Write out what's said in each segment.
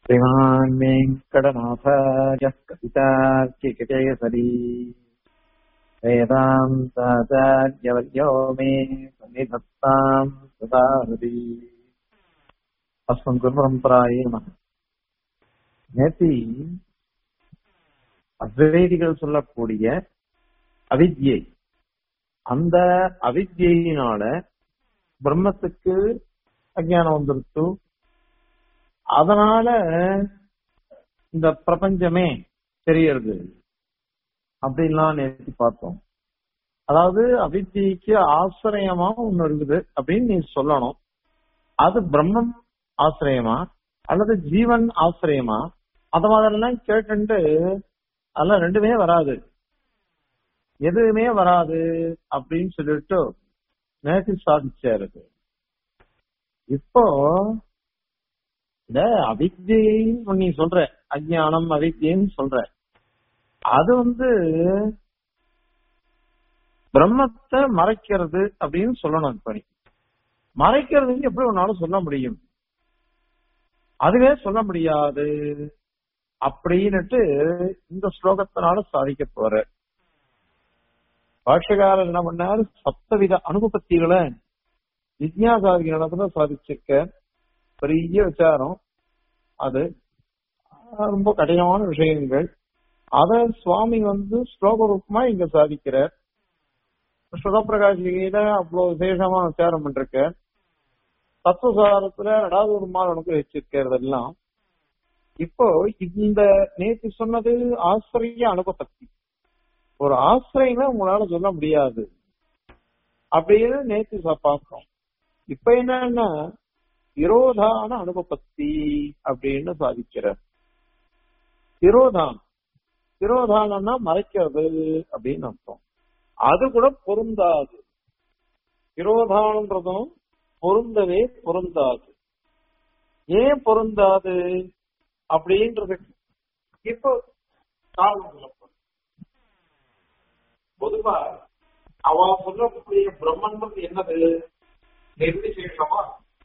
श्रीमान् वेङ्कटनाथार्यः कवितार्किककेसरी वेदान्ताचार्यवर्यो मे सन्निधत्ताम् सदाहृति अस्मन् குருபரம்பராயே நம நேத்தி அத்வைதிகள் சொல்லக்கூடிய அவித்யை அந்த அவித்யினால பிரம்மத்துக்கு அஜானம் வந்துருச்சு அதனால இந்த பிரபஞ்சமே தெரியறது அப்படின்லாம் நேற்று பார்த்தோம் அதாவது அவித்தியக்கு ஆசிரியமா ஒண்ணு இருக்குது அப்படின்னு நீ சொல்லணும் அது பிரம்மம் ஆசிரியமா அல்லது ஜீவன் ஆசிரியமா அத மாதிரிலாம் கேட்டுட்டு அதெல்லாம் ரெண்டுமே வராது எதுவுமே வராது அப்படின்னு சொல்லிட்டு நேற்று சாதிச்சாரு இப்போ இந்த அவித்தியன்னு நீ சொல்ற அஜ்ஞானம் அவித்தியன்னு சொல்ற அது வந்து பிரம்மத்தை மறைக்கிறது அப்படின்னு சொல்லணும் இப்ப நீ மறைக்கிறதுன்னு எப்படி ஒன்னாலும் சொல்ல முடியும் அதுவே சொல்ல முடியாது அப்படின்னுட்டு இந்த ஸ்லோகத்தினால சாதிக்க போற பாஷகாரர் என்ன பண்ணாரு சப்தவித அனுபவத்திகளை விஜயாசாதிகளத்துல சாதிச்சிருக்க பெரிய விசாரம் அது ரொம்ப கடினமான விஷயங்கள் அத சுவாமி வந்து ஸ்லோக ரூபமா இங்க சாதிக்கிறார் சுகப்பிரகாசிகையில அவ்வளவு விசேஷமா விசாரம் பண்ருக்க தத்துவசாரத்துல ரெண்டாவது ஒரு மாதம் எனக்கு வச்சிருக்கிறது எல்லாம் இப்போ இந்த நேற்று சொன்னது ஆசிரிய அனுபவத்தி ஒரு ஆசிரியமே உங்களால சொல்ல முடியாது அப்படின்னு நேற்று பார்த்தோம் இப்ப என்னன்னா விரோதான அனுபவத்தி அப்படின்னு சாதிக்கிறார் விரோதான் விரோதானம்னா மறைக்கிறது அப்படின்னு அர்த்தம் அது கூட பொருந்தாது விரோதானன்றதும் பொருந்தவே பொருந்தாது ஏன் பொருந்தாது அப்படின்றது இப்போ பொதுவா அவ சொல்லக்கூடிய பிரம்மன்றது என்னது நிர்விசேஷமா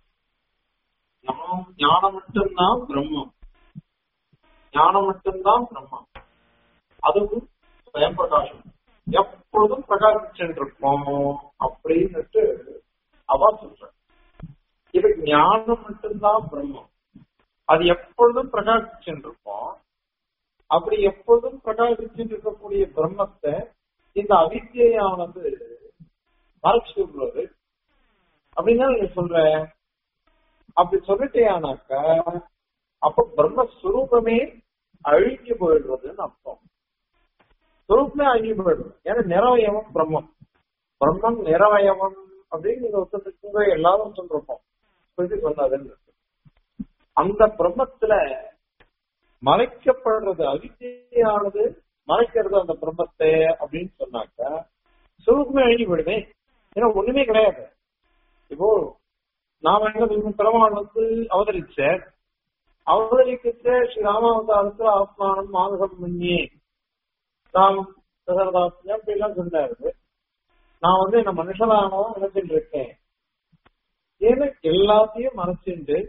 ஞானம் மட்டும்தான் பிரம்மம் ஞானம் மட்டும்தான் பிரம்மம் அதுவும் ஸ்வயம் பிரகாசம் எப்பொழுதும் பிரகாசிச்சுருப்போம் அப்படின்னுட்டு அவ சொல்ற இது ஞானம் மட்டும்தான் பிரம்மம் அது எப்பொழுதும் பிரகாசிச்சுருப்போம் அப்படி எப்பொழுதும் பிரகாசிச்சு இருக்கக்கூடிய பிரம்மத்தை இந்த அவித்தியானது மறைச்சு விடுறது அப்படின்னா நீங்க சொல்ற அப்படி சொல்லிட்டேனாக்க அப்ப பிரம்மஸ்வரூபமே அழிஞ்சு போயிடுறதுன்னு அர்த்தம் சுரூபமே அழிஞ்சு போயிடுறது ஏன்னா நிறவயவம் பிரம்மம் பிரம்மம் நிறவயவம் அப்படின்னு நீங்க ஒருத்தருக்குங்க எல்லாரும் சொல்றோம் சொல்லி சொன்னதுன்னு அந்த பிரம்மத்துல மறைக்கப்படுறது அவித்தியானது மறைக்கிறது அந்த பிரம்மத்தை அப்படின்னு சொன்னாக்க சுரூபமே அழிஞ்சு போயிடுமே ஏன்னா ஒண்ணுமே கிடையாது இப்போ நாம என்ன பெருமாள் வந்து அவதரிச்ச அவதரிக்கிச்ச ஸ்ரீ ராமாவதாரத்துல ஆத்மானம் மாதகம் மன்னியே நாம் சகரதாசன் அப்படி எல்லாம் சொன்னாரு நான் வந்து என்ன மனுஷனானவன் நினைச்சிட்டு இருக்கேன் ஏன்னா எல்லாத்தையும் மறைச்சிட்டு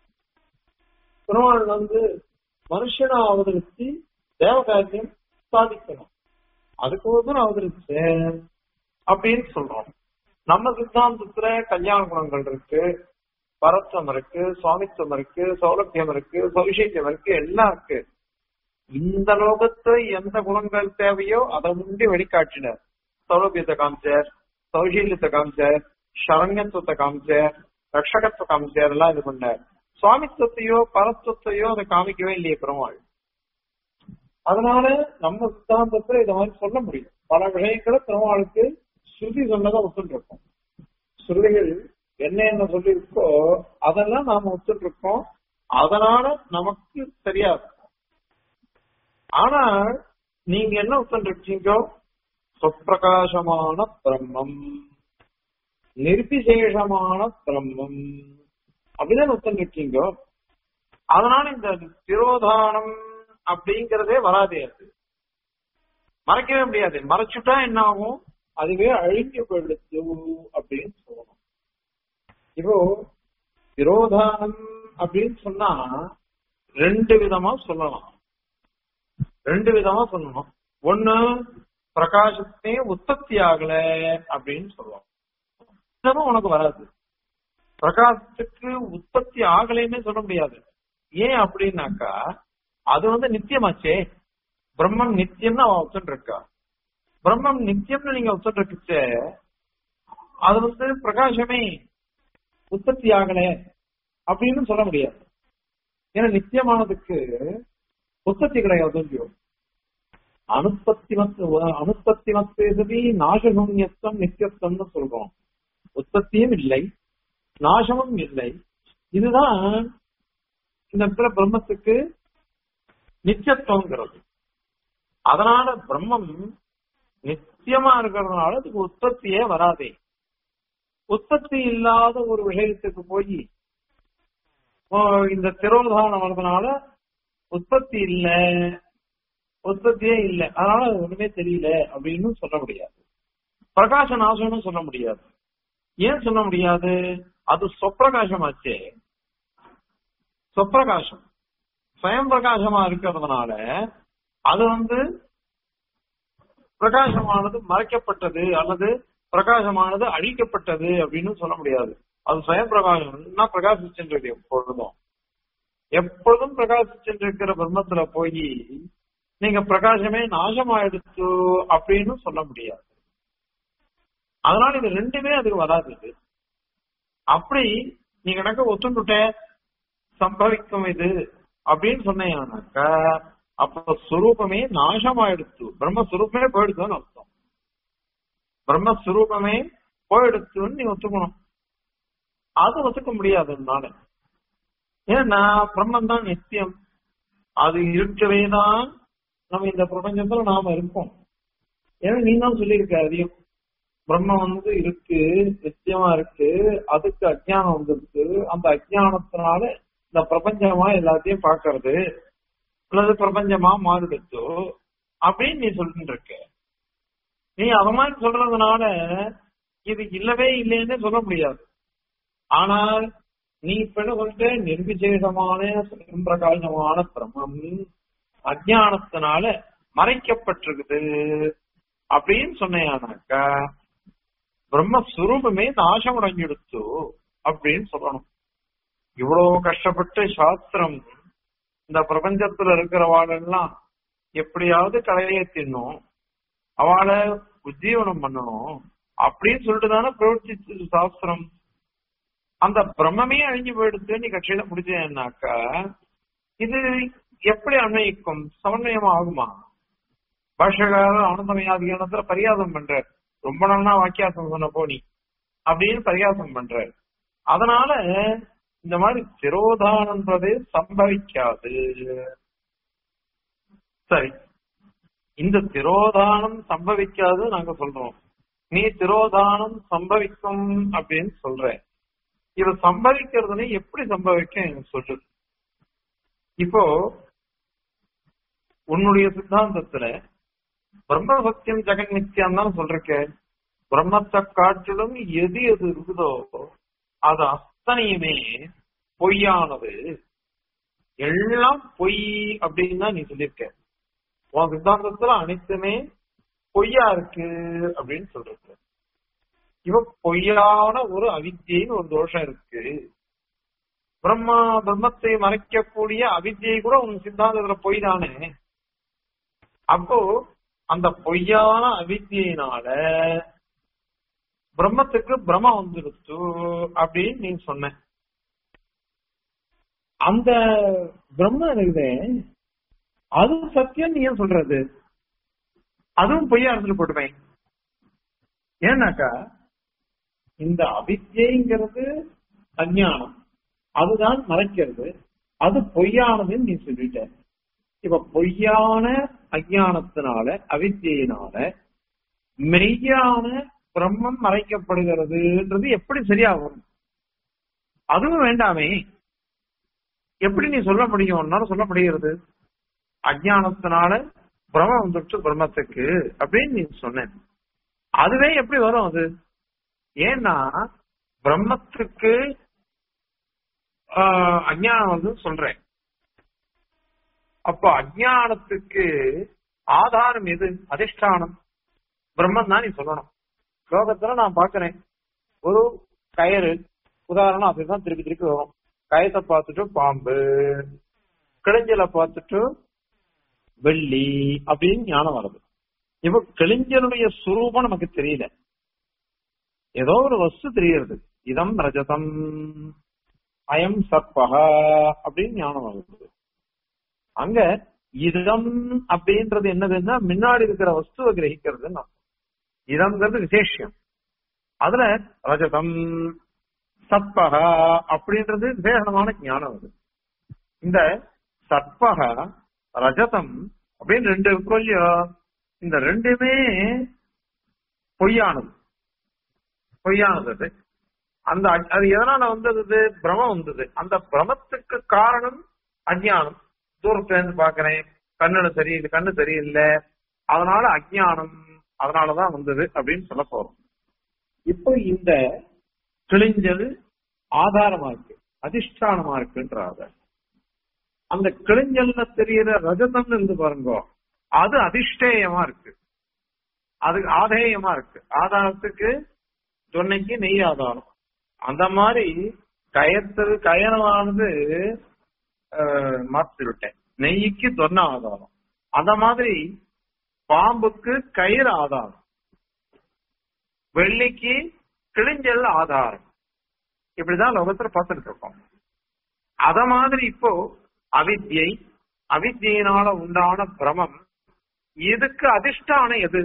பெருமாள் வந்து மனுஷனா அவதரிச்சு தேவகாரியம் சாதிக்கணும் அதுக்கு அவதரிச்சேன் அப்படின்னு சொல்றோம் நம்ம சித்தாந்தத்துல கல்யாண குணங்கள் இருக்கு பரத்வம் இருக்கு சுவாமித்துவம் இருக்கு சௌலபியம் இருக்கு சௌஷியம் இருக்கு எல்லாம் இருக்கு இந்த லோகத்துல எந்த குணங்கள் தேவையோ அதை முந்தி வெளிக்காட்டினார் சௌலபியத்தை காமிச்சார் சௌஷீல்யத்தை காமிச்சார் சரண்யத்துவத்தை காமிச்சார் ரட்சகத்துவ காமிச்சார் எல்லாம் இது பண்ணார் சுவாமித்துவத்தையோ பரத்துவத்தையோ அதை காமிக்கவே இல்லையே பெருமாள் அதனால நம்ம சித்தாந்தத்துல இதை மாதிரி சொல்ல முடியும் பல விஷயங்களை பெருமாளுக்கு ஸ்ருதி சொன்னதை ஒத்துட்டு இருக்கோம் ஸ்ருதிகள் என்ன என்ன சொல்லியிருக்கோ அதெல்லாம் நாம ஒத்துட்டு இருக்கோம் அதனால நமக்கு சரியா இருக்கும் ஆனா நீங்க என்ன ஒத்துட்டு இருக்கீங்க சொப்பிரகாசமான பிரம்மம் நிர்விசேஷமான பிரம்மம் அப்படிதான் ஒத்துட்டு இருக்கீங்க அதனால இந்த திரோதானம் அப்படிங்கறதே வராதே அது மறைக்கவே முடியாது மறைச்சுட்டா என்ன ஆகும் அதுவே அழிஞ்சு போயிடுச்சு அப்படின்னு சொல்லணும் இப்போ விரோதானம் அப்படின்னு சொன்னா ரெண்டு விதமா சொல்லலாம் ரெண்டு விதமா சொல்லணும் ஒண்ணு பிரகாசத்தே உற்பத்தி ஆகல அப்படின்னு சொல்லுவோம் இதெல்லாம் உனக்கு வராது பிரகாசத்துக்கு உற்பத்தி ஆகலைன்னு சொல்ல முடியாது ஏன் அப்படின்னாக்கா அது வந்து நித்தியமாச்சே பிரம்மம் நித்தியம்னு அவன் ஒத்துட்டு இருக்கா பிரம்மம் நித்தியம்னு நீங்க ஒத்துட்டு இருக்குச்சே அது வந்து பிரகாசமே உற்பத்தி ஆகல அப்படின்னு சொல்ல முடியாது ஏன்னா நித்தியமானதுக்கு உற்பத்தி கிடையாது இல்லையோ அனுப்பத்தி மத்து அனுப்பத்தி மத்தேசதி நாசகம்யத்தம் நித்தியத்தம்னு சொல்றோம் உற்பத்தியும் இல்லை நாசமும் இல்லை இதுதான் இந்த இடத்துல பிரம்மத்துக்கு நித்தியத்துவங்கிறது அதனால பிரம்மம் நித்தியமா இருக்கிறதுனால அதுக்கு உற்பத்தியே வராதே உற்பத்தி இல்லாத ஒரு விஷயத்துக்கு போய் இந்த திரோதானம் வர்றதுனால உற்பத்தி இல்ல உற்பத்தியே இல்லை அதனால அது ஒண்ணுமே தெரியல அப்படின்னு சொல்ல முடியாது பிரகாச நாசம்னு சொல்ல முடியாது ஏன் சொல்ல முடியாது அது சொப்பிரகாசமாச்சே சொப்பிரகாசம் சுயம் பிரகாசமா இருக்கிறதுனால அது வந்து பிரகாசமானது மறைக்கப்பட்டது அல்லது பிரகாசமானது அழிக்கப்பட்டது அப்படின்னு சொல்ல முடியாது அது சுயம் பிரகாசம் பிரகாசிச்சுன்றது எப்பொழுதும் எப்பொழுதும் பிரகாசிச்சுருக்கிற பிரம்மத்துல போய் நீங்க பிரகாசமே நாசமாயிடுச்சு அப்படின்னு சொல்ல முடியாது அதனால இது ரெண்டுமே அதுக்கு வராது இது அப்படி நீங்க எனக்கு ஒத்துண்டுட்ட சம்பவிக்கும் இது அப்படின்னு சொன்னீங்கன்னாக்கா அப்ப சுரூபமே நாசமாயிடுச்சு பிரம்மஸ்வரூபமே போயிடுச்சுன்னு அர்த்தம் பிரம்மஸ்வரூபமே போயிடுச்சுன்னு நீ ஒத்துக்கணும் அது ஒத்துக்க முடியாது என்னால ஏன்னா பிரம்மன் தான் நித்தியம் அது இருக்கவே தான் நம்ம இந்த பிரபஞ்சத்துல நாம இருக்கோம் ஏன்னா நீ தான் சொல்லியிருக்க அதையும் பிரம்மம் வந்து இருக்கு நித்தியமா இருக்கு அதுக்கு அஜ்ஞானம் வந்திருக்கு அந்த அஜ்ஞானத்தினால இந்த பிரபஞ்சமா எல்லாத்தையும் பாக்குறது அல்லது பிரபஞ்சமா மாறிடுச்சோ அப்படின்னு நீ சொல்லிட்டு இருக்க நீ அத மாதிரி சொல்றதுனால இது இல்லவே இல்லைன்னு சொல்ல முடியாது ஆனால் நீ இப்ப என்ன சொல்லிட்டு நிர்விசேஷமான பிரகாசமான பிரம்மம் அஜானத்தினால மறைக்கப்பட்டிருக்குது அப்படின்னு சொன்னேனாக்கா பிரம்மஸ்வரூபமே நாசம் அடைஞ்சிடுச்சு அப்படின்னு சொல்லணும் இவ்வளவு கஷ்டப்பட்டு சாஸ்திரம் இந்த பிரபஞ்சத்துல இருக்கிறவாளெல்லாம் எப்படியாவது கலையை தின்னும் அவளை உஜ்ஜீவனம் பண்ணணும் அப்படின்னு சொல்லிட்டு தானே பிரவர்த்திச்சு சாஸ்திரம் அந்த பிரம்மமே அழிஞ்சு போயிடுச்சு நீ கட்சியில முடிச்சேன்னாக்கா இது எப்படி அன்வயிக்கும் சமன்வயம் ஆகுமா பாஷகாரர் ஆனந்தமயாதிகாரத்துல பரியாசம் பண்ற ரொம்ப நாளா வாக்கியாசம் சொன்ன போனி அப்படின்னு பரியாசம் பண்ற அதனால இந்த மாதிரி திரோதானன்றது சம்பவிக்காது சரி இந்த திரோதானம் சம்பவிக்காது நாங்க சொல்றோம் நீ திரோதானம் சம்பவிக்கும் அப்படின்னு சொல்ற இது சம்பவிக்கிறதுன்னு எப்படி சம்பவிக்கும் எனக்கு சொல்லு இப்போ உன்னுடைய சித்தாந்தத்துல பிரம்ம சத்தியம் ஜெகன் நித்தியம் தான் சொல்றக்க பிரம்மத்தை காட்டிலும் எது எது இருக்குதோ அது அத்தனையுமே பொய்யானது எல்லாம் பொய் அப்படின்னு தான் நீ சொல்லியிருக்க உன் சித்தாந்தத்துல அனைத்துமே பொய்யா இருக்கு அப்படின்னு சொல்றது இவ பொய்யான ஒரு அவித்தியின்னு ஒரு தோஷம் இருக்கு பிரம்மா பிரம்மத்தை மறைக்கக்கூடிய அவித்தியை கூட உன் சித்தாந்தத்துல பொய் தானே அப்போ அந்த பொய்யான அவித்தியினால பிரம்மத்துக்கு பிரம்ம வந்துடுச்சு அப்படின்னு நீ சொன்ன அந்த பிரம்ம இருக்குதே அது சத்தியம் நீ ஏன் சொல்றது அதுவும் பொய்யா இருந்துட்டு போட்டுவேன் ஏன்னாக்கா இந்த அவித்யங்கிறது அஞ்ஞானம் அதுதான் மறைக்கிறது அது பொய்யானதுன்னு நீ சொல்லிட்ட இப்ப பொய்யான அஜானத்தினால அவித்தியினால மெய்யான பிரம்மம் மறைக்கப்படுகிறதுன்றது எப்படி சரியாகும் அதுவும் வேண்டாமே எப்படி நீ சொல்ல முடியும் உன்னால சொல்ல முடிகிறது அஜானத்தினால பிரம்மம் வந்துட்டு பிரம்மத்துக்கு அப்படின்னு நீ சொன்ன அதுவே எப்படி வரும் அது ஏன்னா பிரம்மத்துக்கு அஜானம் வந்து சொல்றேன் அப்ப அஜ்ஞானத்துக்கு ஆதாரம் எது அதிஷ்டானம் பிரம்மன் தான் நீ சொல்லணும் லோகத்துல நான் பாக்குறேன் ஒரு கயிறு உதாரணம் அப்படிதான் திருப்பி திருப்பி வரும் கயத்தை பார்த்துட்டு பாம்பு கிழிஞ்சலை பார்த்துட்டு வெள்ளி அப்படின்னு ஞானம் வருது இப்ப கிழிஞ்சலுடைய சுரூபம் நமக்கு தெரியல ஏதோ ஒரு வஸ்து தெரியறது இதம் ரஜதம் அயம் சர்பகா அப்படின்னு ஞானம் வருது அங்க இதம் அப்படின்றது என்னதுன்னா முன்னாடி இருக்கிற வஸ்துவை கிரகிக்கிறதுன்னு அர்த்தம். இதம்ங்கிறது விசேஷம் அதுல ரஜதம் சத்பகா அப்படின்றது விசேஷமான ஞானம் அது இந்த சத்பகா ரஜதம் அப்படின்னு ரெண்டு இருக்கும் இல்லையோ இந்த ரெண்டுமே பொய்யானது பொய்யானது அது அந்த அ- அது எதனால வந்தது பிரமம் வந்தது அந்த பிரமத்துக்கு காரணம் அஜ்ஞானம் தூரத்துல இருந்து பாக்குறேன் கண்ணுல சரியில்லை கண்ணு சரியில்லை அதனால அஜ்ஞானம் அதனாலதான் வந்தது அப்படின்னு சொல்ல போறோம் இப்போ இந்த கிழிஞ்சல் ஆதாரமா இருக்கு அதிஷ்டானமா இருக்குன்றாங்க அந்த கிழிஞ்சல்ல தெரியிற ரஜதம்னு இருந்து பாருங்க அது அதிஷ்டேயமா இருக்கு அது ஆதேயமா இருக்கு ஆதாரத்துக்கு தொன்னைக்கு நெய் ஆதாரம் அந்த மாதிரி கயத்தது கயனமானது மாற்றி விட்டேன் நெய்க்கு தொன்ன ஆதாரம் அந்த மாதிரி பாம்புக்கு கயிறு ஆதாரம் வெள்ளிக்கு கிழிஞ்சல் ஆதாரம் இப்படிதான் லோகத்துல பார்த்துட்டு இருக்கோம் அத மாதிரி இப்போ அவித்யை அவித்யினால உண்டான பிரமம் இதுக்கு அதிஷ்டானம் எது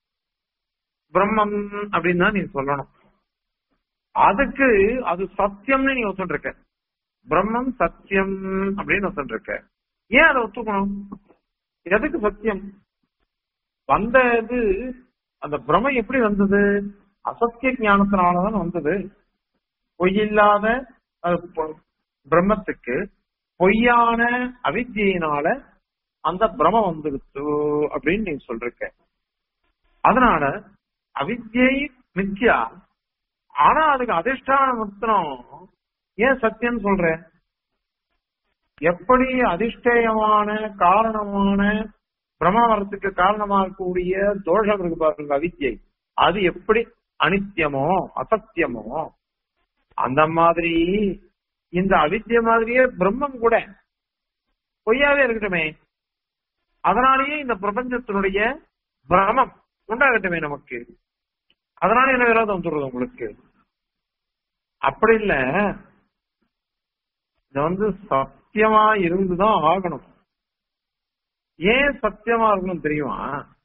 பிரம்மம் அப்படின்னு தான் நீ சொல்லணும் அதுக்கு அது சத்தியம்னு நீ ஒத்துட்டு பிரம்மம் சத்தியம் அப்படின்னு ஒத்துட்டு இருக்க ஏன் அதை ஒத்துக்கணும் எதுக்கு சத்தியம் வந்த இது அந்த பிரமம் எப்படி வந்தது அசத்திய ஞானத்தினாலதான் வந்தது பொய்யில்லாத அது பொ- பிரம்மத்துக்கு பொய்யான அவித்யினால அந்த பிரமம் வந்துடுச்சு அப்படின்னு நீ சொல்றிருக்க அதனால அவித்யை மித்யா ஆனா அதுக்கு அதிஷ்டானம் மாத்திரம் ஏன் சத்தியம் சொல்ற எப்படி அதிஷ்டேயமான காரணமான பிரம்ம வரத்துக்கு காரணமா இருக்கக்கூடிய தோஷம் இருக்கு பாருங்க அவித்யை அது எப்படி அனித்தியமோ அசத்தியமோ அந்த மாதிரி இந்த அவித்ய மாதிரியே பிரம்மம் கூட பொய்யாவே இருக்கட்டுமே அதனாலேயே இந்த பிரபஞ்சத்தினுடைய பிரமம் உண்டாகட்டுமே நமக்கு அதனால என்ன விரோதம் வந்துடுறது உங்களுக்கு அப்படி இல்ல இது வந்து சத்தியமா இருந்துதான் ஆகணும் ஏன் சத்தியமா இருக்கணும் தெரியுமா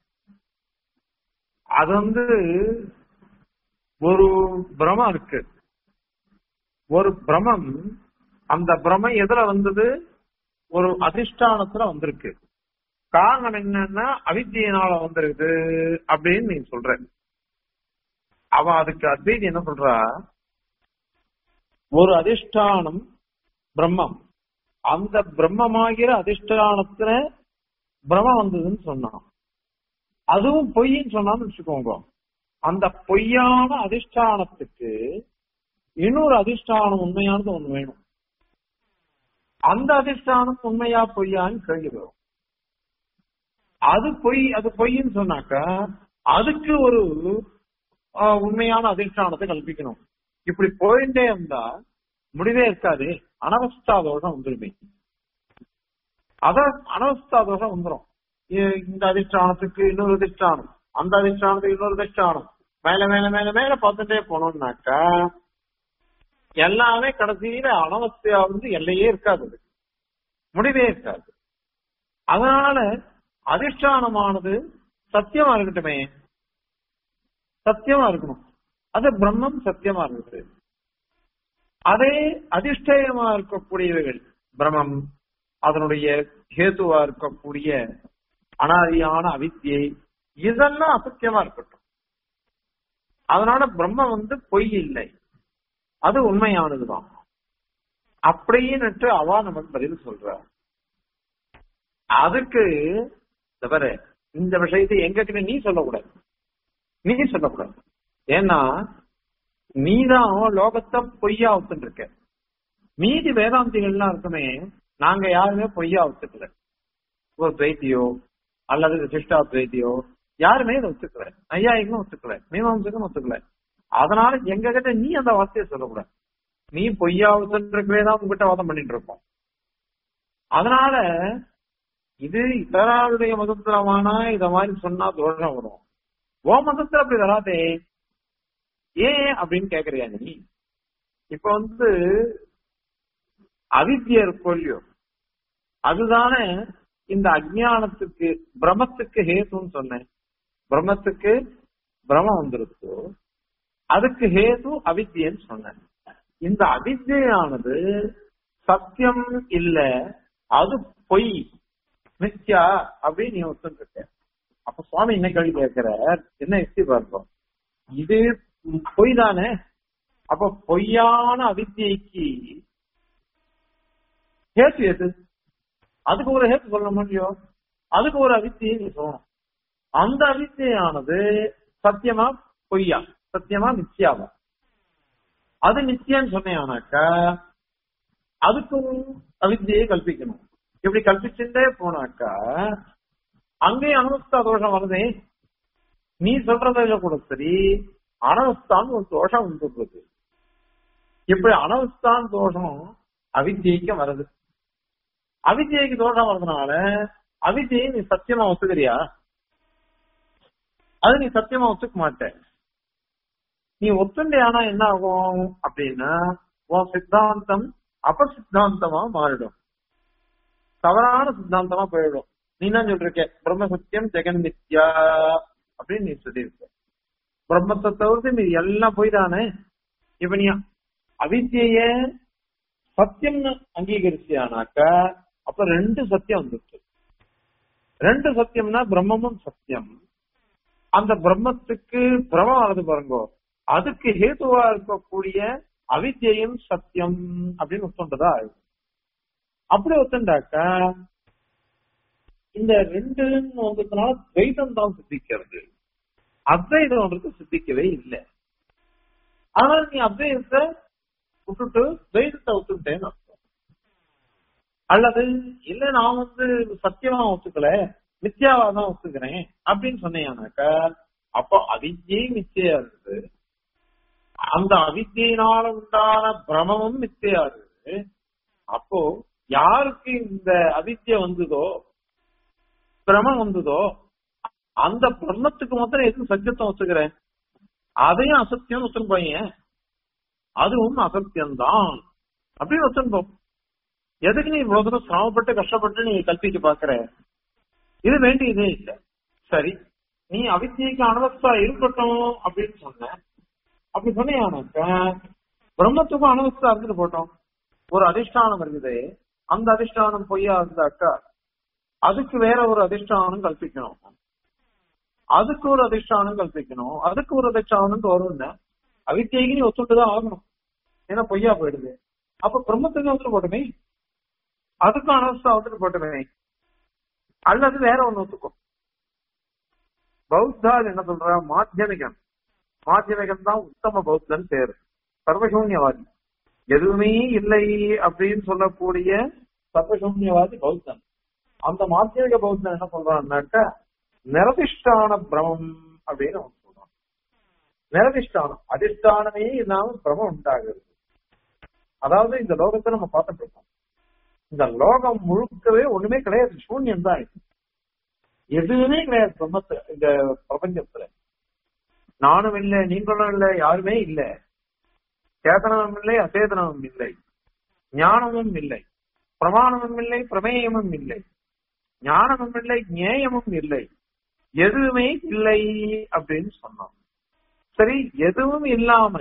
அது வந்து ஒரு பிரமம் இருக்கு ஒரு பிரமம் அந்த பிரமம் எதுல வந்தது ஒரு அதிஷ்டானத்துல வந்திருக்கு காரணம் என்னன்னா அவித்தியினால வந்திருக்கு அப்படின்னு நீ சொல்ற அவ அதுக்கு அத்வைதி என்ன சொல்றா ஒரு அதிஷ்டானம் பிரம்மம் அந்த பிரம்மமாகிற அதிஷ்டானத்துல பிரம்மம் வந்ததுன்னு சொன்னான் அதுவும் பொய்ன்னு சொன்னான்னு வச்சுக்கோங்க அந்த பொய்யான அதிஷ்டானத்துக்கு இன்னொரு அதிஷ்டானம் உண்மையானது ஒண்ணு வேணும் அந்த அதிஷ்டானம் உண்மையா பொய்யான்னு கேள்வி வரும் அது பொய் அது பொய்ன்னு சொன்னாக்கா அதுக்கு ஒரு ஆஹ், உண்மையான அதிஷ்டானத்தை கல்பிக்கணும் இப்படி போயிட்டே இருந்தா முடிவே இருக்காது அனவஸ்தா தோஷம் வந்துருமே அத அனவஸ்தா தோஷம் வந்துரும் இ- இந்த அதிஷ்டானத்துக்கு இன்னொரு அதிஷ்டானம் அந்த அதிஷ்டானத்துக்கு இன்னொரு அதிஷ்டானம் மேல மேல மேல மேல பார்த்துட்டே போனோம்னாக்கா எல்லாமே கடைசியில அனவஸ்தையா வந்து எல்லையே இருக்காது அதுக்கு. முடிவே இருக்காது அதனால அதிஷ்டானமானது சத்தியமா இருக்கட்டுமே சத்தியமா இருக்கணும் அது பிரம்மம் சத்தியமா இருக்குது அதே அதிஷ்டயமா இருக்கக்கூடியவைகள் பிரம்மம் அதனுடைய ஹேதுவா இருக்கக்கூடிய அனாதியான அவித்தியை இதெல்லாம் அசத்தியமா இருக்கட்டும் அதனால பிரம்மம் வந்து பொய் இல்லை அது உண்மையானதுதான் அப்படின்னுட்டு அவா நமக்கு பதில் சொல்ற அதுக்கு இந்த பாரு இந்த விஷயத்தை எங்க நீ சொல்லக்கூடாது நீ சொல்லக்கூடாது ஏன்னா நீதான் லோகத்தை பொய்யா ஒத்துட்டு இருக்க மீதி வேதாந்திகள்லாம் இருக்குமே நாங்க யாருமே பொய்யா ஒத்துக்கல ஒரு துவைத்தியோ அல்லது விசிஷ்டா துவைத்தியோ யாருமே இதை ஒத்துக்கல ஐயாயிக்கும் ஒத்துக்கல மீமாம்சக்கும் ஒத்துக்கல அதனால எங்க கிட்ட நீ அந்த வார்த்தையை சொல்லக்கூடாது நீ பொய்யா ஒத்துன்றவே தான் உங்ககிட்ட வாதம் பண்ணிட்டு இருப்போம் அதனால இது இதராளுடைய மதத்துலமானா இத மாதிரி சொன்னா தோஷம் வரும் ஓ மதத்துல அப்படி வராதே ஏன் அப்படின்னு கேக்குறியா நீ இப்ப வந்து அவித்யா இருக்கோ இல்லையோ அதுதானே இந்த அஜ்ஞானத்துக்கு பிரமத்துக்கு ஹேதுன்னு சொன்னேன் பிரம்மத்துக்கு பிரமம் வந்துருச்சு அதுக்கு ஹேது அவித்யன்னு சொன்னேன் இந்த அவித்யானது சத்தியம் இல்ல அது பொய் மித்யா அப்படின்னு நீ ஒத்துருக்க அப்ப சுவாமி என்ன கேள்வி கேட்கிறார் என்ன யுக்தி பார்ப்போம் இது பொய் தானே அப்ப பொய்யான அவித்யைக்கு ஹேத்து எது அதுக்கு ஒரு ஹேத்து சொல்ல முடியும் அதுக்கு ஒரு அவித்தியை நீ சொல்லணும் அந்த அவித்தியானது சத்தியமா பொய்யா சத்தியமா நிச்சயாவா அது நிச்சயம்னு சொன்னேனாக்கா அதுக்கும் அவித்தியை கல்பிக்கணும் இப்படி கல்பிச்சுட்டே போனாக்கா அங்கேயும் அனுபவஸ்தா தோஷம் வருதே நீ சொல்றதுல கூட சரி அனவஸ்தான் ஒரு தோஷம் வந்துடுறது இப்படி அனவஸ்தான் தோஷம் அவித்தியைக்கு வருது அவித்தியைக்கு தோஷம் வர்றதுனால அவித்தியை நீ சத்தியமா ஒத்துக்கிறியா அது நீ சத்தியமா ஒத்துக்க மாட்ட நீ ஒத்துண்டே ஆனா என்ன ஆகும் அப்படின்னா உன் சித்தாந்தம் அபசித்தாந்தமா மாறிடும் தவறான சித்தாந்தமா போயிடும் நீ என்ன சொல்லிருக்க பிரம்ம சத்தியம் ஜெகன் மித்யா அப்படின்னு நீ சொல்லியிருக்க பிரம்மத்தை தவிர்த்து நீ எல்லாம் போய்தானே இப்ப நீ அவித்திய சத்தியம்னு அங்கீகரிச்சியானாக்கா அப்ப ரெண்டு சத்தியம் வந்துச்சு ரெண்டு சத்தியம்னா பிரம்மமும் சத்தியம் அந்த பிரம்மத்துக்கு பிரமம் ஆனது பாருங்கோ அதுக்கு ஹேதுவா இருக்கக்கூடிய அவித்தியும் சத்தியம் அப்படின்னு ஒத்துண்டதா ஆகும் அப்படி ஒத்துண்டாக்கா இந்த ரெண்டு வந்ததுனால துவைதம் தான் சித்திக்கிறது அத்வைதம்ன்றது சித்திக்கவே இல்லை ஆனால் நீ அத்வைதத்தை விட்டுட்டு துவைதத்தை ஒத்துட்டேன்னு அர்த்தம் அல்லது இல்ல நான் வந்து சத்தியமா ஒத்துக்கல மித்யாவா தான் ஒத்துக்கிறேன் அப்படின்னு சொன்னேனாக்கா அப்போ அவித்யை மிச்சையா இருக்குது அந்த அவித்தியினால உண்டான பிரமமும் மிச்சையா இருக்குது அப்போ யாருக்கு இந்த அவித்ய வந்ததோ பிரமம் வந்ததோ அந்த பிரம்மத்துக்கு மாத்திரம் எதுவும் சத்தியத்தை ஒத்துக்கிறேன் அதையும் அசத்தியம் ஒத்துருப்பாங்க அதுவும் அசத்தியம்தான் அப்படின்னு ஒத்துருப்போம் எதுக்கு நீ இவ்வளவு தூரம் சிரமப்பட்டு கஷ்டப்பட்டு நீ கல்பிக்க பாக்குற இது வேண்டியதே இல்லை சரி நீ அவித்தியைக்கு அனுபவத்தா இருக்கட்டும் அப்படின்னு சொன்ன அப்படி சொன்னியானாக்க பிரம்மத்துக்கும் அனுபவத்தா இருந்துட்டு போட்டோம் ஒரு அதிஷ்டானம் இருக்குது அந்த அதிஷ்டானம் பொய்யா இருந்தாக்கா அதுக்கு வேற ஒரு அதிஷ்டானம் கல்பிக்கணும் அதுக்கு ஒரு அதிஷ்டானம் கல்பிக்கணும் அதுக்கு ஒரு அதிஷ்டானம் வரும்னா அவித்தியைக்கு நீ ஒத்துட்டுதான் ஆகணும் ஏன்னா பொய்யா போயிடுது அப்ப பிரம்மத்துக்கு வந்துட்டு போட்டுமே அதுக்கும் அனவஸ்தா வந்துட்டு போட்டுமே அல்லது வேற ஒண்ணு ஒத்துக்கும் பௌத்தால் என்ன சொல்ற மாத்தியமிகம் மாத்தியமிகம் தான் உத்தம பௌத்தன் பேரு சர்வசூன்யவாதி எதுவுமே இல்லை அப்படின்னு சொல்லக்கூடிய சர்வசூன்யவாதி பௌத்தன் அந்த மாத்தியமிக பௌத்தன் என்ன சொல்றான்னாக்கா நிரதிஷ்டான பிரமம் அப்படின்னு அவன் சொல்றான் நிரதிஷ்டானம் அதிஷ்டானமே இல்லாம பிரமம் உண்டாகிறது அதாவது இந்த லோகத்தை நம்ம பார்த்துட்டு இருக்கோம் இந்த லோகம் முழுக்கவே ஒண்ணுமே கிடையாது சூன்யம் தான் இது எதுவுமே கிடையாது பிரம்மத்து இந்த பிரபஞ்சத்துல நானும் இல்லை நீங்களும் இல்லை யாருமே இல்லை சேதனமும் இல்லை அசேதனமும் இல்லை ஞானமும் இல்லை பிரமாணமும் இல்லை பிரமேயமும் இல்லை ஞானமும் இல்லை ஞேயமும் இல்லை எதுவுமே இல்லை அப்படின்னு சொன்னோம் சரி எதுவும் இல்லாம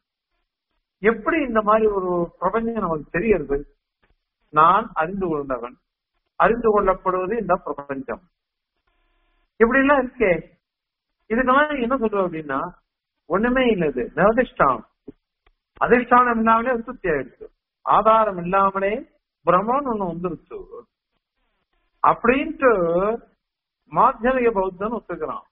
எப்படி இந்த மாதிரி ஒரு பிரபஞ்சம் நமக்கு தெரியறது நான் அறிந்து கொண்டவன் அறிந்து கொள்ளப்படுவது இந்த பிரபஞ்சம் இப்படி எல்லாம் இருக்கே இதுக்கெல்லாம் என்ன சொல்றோம் அப்படின்னா ஒண்ணுமே இல்லது நிரதிஷ்டானம் அதிஷ்டானம் இல்லாமலே உற்பத்தி ஆயிடுச்சு ஆதாரம் இல்லாமலே பிரம்மன் ஒண்ணு வந்துருச்சு அப்படின்ட்டு மாத்தியமிக பௌத்தன் ஒத்துக்கிறான்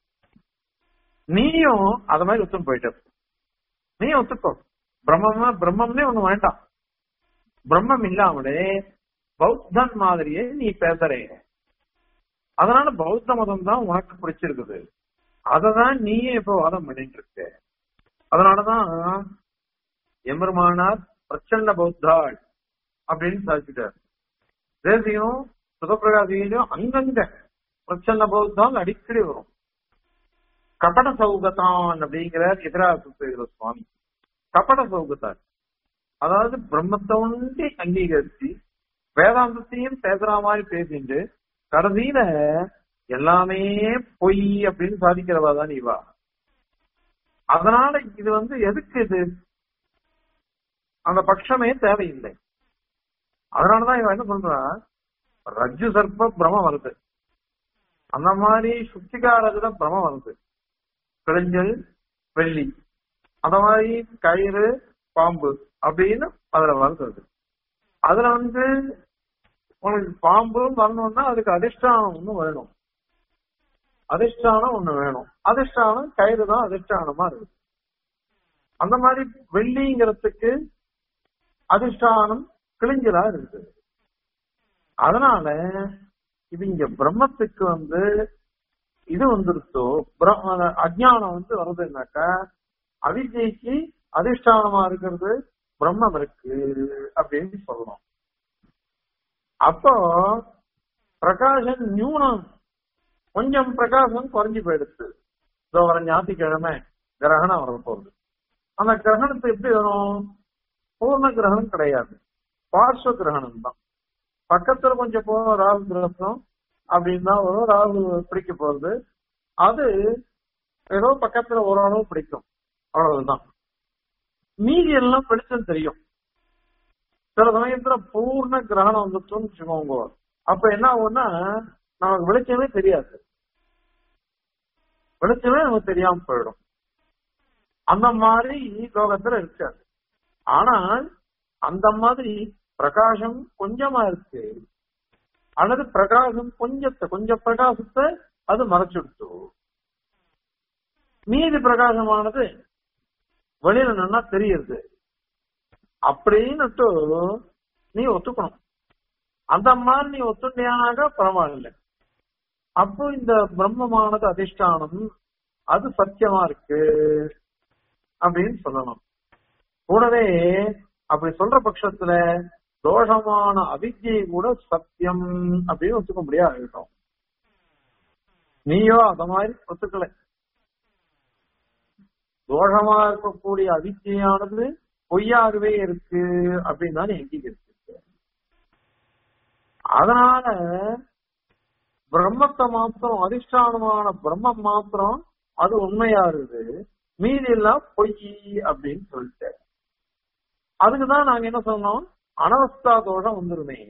நீயும் அத மாதிரி ஒத்துன்னு போயிட்ட நீயும் ஒத்துக்கோ பிரம்மமா பிரம்மம்னே ஒண்ணு வேண்டாம் பிரம்மம் இல்லாமலே பௌத்தன் மாதிரியே நீ பேசுறே அதனால பௌத்த மதம் தான் உனக்கு பிடிச்சிருக்குது அததான் நீயே இப்ப வாதம் பண்ணிட்டு இருக்க அதனாலதான் எம்பெருமானார் பிரச்சண்ட பௌத்தாள் அப்படின்னு சாதிச்சிட்டார் தேசியம் சுதப்பிரகாசியிலும் அங்கங்க பிரச்சன்ன பௌத்தால் அடிக்கடி வரும் கபட சௌகத்தான் அப்படிங்கிறார் எதிராக சுவாமி கபட சௌகத்தார் அதாவது பிரம்மத்தை ஒன்றி அங்கீகரிச்சு வேதாந்தத்தையும் பேசுற மாதிரி பேசிட்டு கடைசியில எல்லாமே பொய் அப்படின்னு சாதிக்கிறவா தான் இவா அதனால இது வந்து எதுக்கு இது அந்த பட்சமே தேவையில்லை அதனாலதான் இவன் என்ன சொல்றா ரஜ்ஜு சர்ப்ப பிரம வருது அந்த மாதிரி சுத்திகாரத்துல பிரம வருது கிழிஞ்சல் வெள்ளி அந்த மாதிரி கயிறு பாம்பு அப்படின்னு அதுல வருது அதுல வந்து உனக்கு பாம்பும் வரணும்னா அதுக்கு அதிஷ்டானம் ஒண்ணு வேணும் அதிஷ்டானம் ஒண்ணு வேணும் அதிஷ்டானம் கயிறு தான் அதிஷ்டானமா இருக்கு அந்த மாதிரி வெள்ளிங்கிறதுக்கு அதிஷ்டானம் கிழிஞ்சலா இருக்குது அதனால இது இங்க பிரம்மத்துக்கு வந்து இது வந்துருச்சோ அஜானம் வந்து வருதுன்னாக்கா அவிஜய்க்கு அதிஷ்டானமா இருக்கிறது பிரம்மம் இருக்கு அப்படின்னு சொல்லணும் அப்போ பிரகாசம் நியூனம் கொஞ்சம் பிரகாசம் குறைஞ்சு போயிடுச்சு இதோ வர ஞாயிற்றுக்கிழமை கிரகணம் வர போகுது அந்த கிரகணத்தை எப்படி வரும் பூர்ண கிரகணம் கிடையாது பார்ஸ்வ கிரகணம் தான் பக்கத்துல கொஞ்சம் போகும் ராகு கிரகணம் அப்படின்னு தான் வரும் ராகு பிடிக்க போறது அது ஏதோ பக்கத்துல ஓரளவு பிடிக்கும் அவ்வளவுதான் மீதி எல்லாம் வெளிச்சம் தெரியும் சில சமயத்துல பூர்ண கிரகணம் வந்துட்டோம்னு வச்சுக்கோங்க அப்ப என்ன ஆகும்னா நமக்கு வெளிச்சமே தெரியாது வெளிச்சமே நமக்கு தெரியாம போயிடும் அந்த மாதிரி லோகத்துல இருக்காது ஆனால் அந்த மாதிரி பிரகாசம் கொஞ்சமா இருக்கு அல்லது பிரகாசம் கொஞ்சத்தை கொஞ்சம் பிரகாசத்தை அது மறைச்சுடுத்து மீதி பிரகாசமானது வெளியில நல்லா தெரியுது அப்படின்னுட்டு நீ ஒத்துக்கணும் அந்த மாதிரி நீ ஒத்துண்டியானாக பரவாயில்ல அப்போ இந்த பிரம்மமானது அதிஷ்டானம் அது சத்தியமா இருக்கு அப்படின்னு சொல்லணும் கூடவே அப்படி சொல்ற பட்சத்துல தோஷமான அவித்யை கூட சத்தியம் அப்படின்னு ஒத்துக்க முடியாது நீயோ அத மாதிரி ஒத்துக்கல தோஷமா இருக்கக்கூடிய அவித்தியானது பொய்யாகவே இருக்கு அப்படின்னு தான் எங்கீகரிச்சிருக்க அதனால பிரம்மத்தை மாத்திரம் அதிஷ்டானமான பிரம்மம் மாத்திரம் அது உண்மையா இருக்குது மீதி எல்லாம் பொய் அப்படின்னு சொல்லிட்டு அதுக்குதான் நாங்க என்ன சொன்னோம் அனவஸ்தா தோஷம் வந்துருமே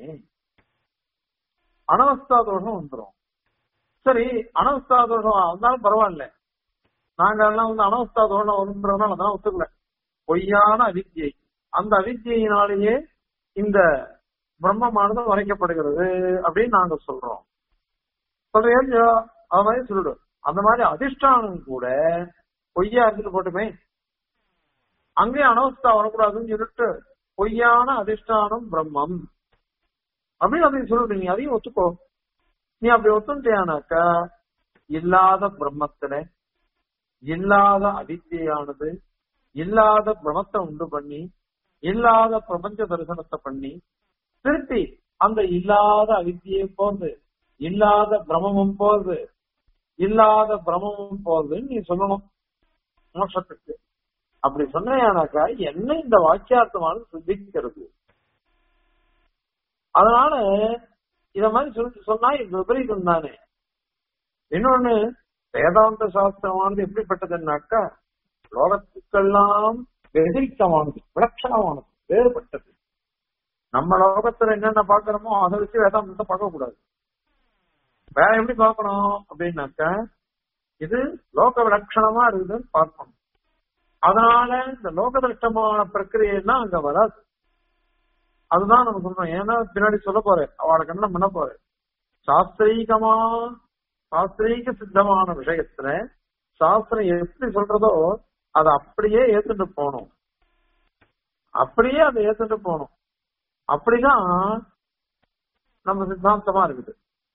அனவஸ்தா தோஷம் வந்துரும் சரி அனவஸ்தா தோஷம் வந்தாலும் பரவாயில்ல நாங்க எல்லாம் வந்து அனவஸ்தா தோஷம் வருன்றதுனால அதான் ஒத்துக்கல பொய்யான அவித்தியை அந்த அவித்தியினாலேயே இந்த பிரம்மமானது வரைக்கப்படுகிறது அப்படின்னு நாங்க சொல்றோம் சொல்றேன் அது மாதிரி சொல்லிடும் அந்த மாதிரி அதிஷ்டானம் கூட பொய்யா இருந்துட்டு போட்டுமே அங்கே அனவஸ்தா வரக்கூடாதுன்னு சொல்லிட்டு பொய்யான அதிஷ்டானம் பிரம்மம் அப்படின்னு அதையும் சொல்லிட்டு அதையும் ஒத்துக்கோ நீ அப்படி ஒத்துட்டியானாக்கா இல்லாத பிரம்மத்துல இல்லாத அவித்தியானது இல்லாத பிரமத்தை உண்டு பண்ணி இல்லாத பிரபஞ்ச தரிசனத்தை பண்ணி திருப்பி அந்த இல்லாத அவித்தியும் போகுது இல்லாத பிரமமும் போகுது இல்லாத பிரமமும் போகுதுன்னு நீ சொல்லணும் மோட்சத்துக்கு அப்படி சொன்னாக்கா என்ன இந்த வாக்கியார்த்தமானது சித்திக்கிறது அதனால இத மாதிரி சொல்லி சொன்னா இது விபரீதம் தானே இன்னொன்னு வேதாந்த சாஸ்திரமானது எப்படிப்பட்டதுன்னாக்கா லோகத்துக்கெல்லாம் வெதிரிக்கமானது விலட்சணமானது வேறுபட்டது நம்ம லோகத்துல என்னென்ன பாக்குறோமோ அதை வச்சு வேதாந்தத்தை பார்க்க கூடாது வேற எப்படி பார்க்கணும் அப்படின்னாக்கா இது லோக விலட்சணமா இருக்குதுன்னு பார்க்கணும் அதனால இந்த லோக விலட்சணமான பிரக்கிரியெல்லாம் அங்க வராது அதுதான் நம்ம சொல்றோம் ஏன்னா பின்னாடி சொல்ல போறேன் அவளுக்கு என்ன பண்ண போறேன் சாஸ்திரீகமா சாஸ்திரீக சித்தமான விஷயத்துல சாஸ்திரம் எப்படி சொல்றதோ அதை அப்படியே ஏத்துட்டு போகணும் அப்படியே அதை ஏத்துட்டு போகணும் அப்படிதான் நம்ம சித்தாந்தமா இருக்குது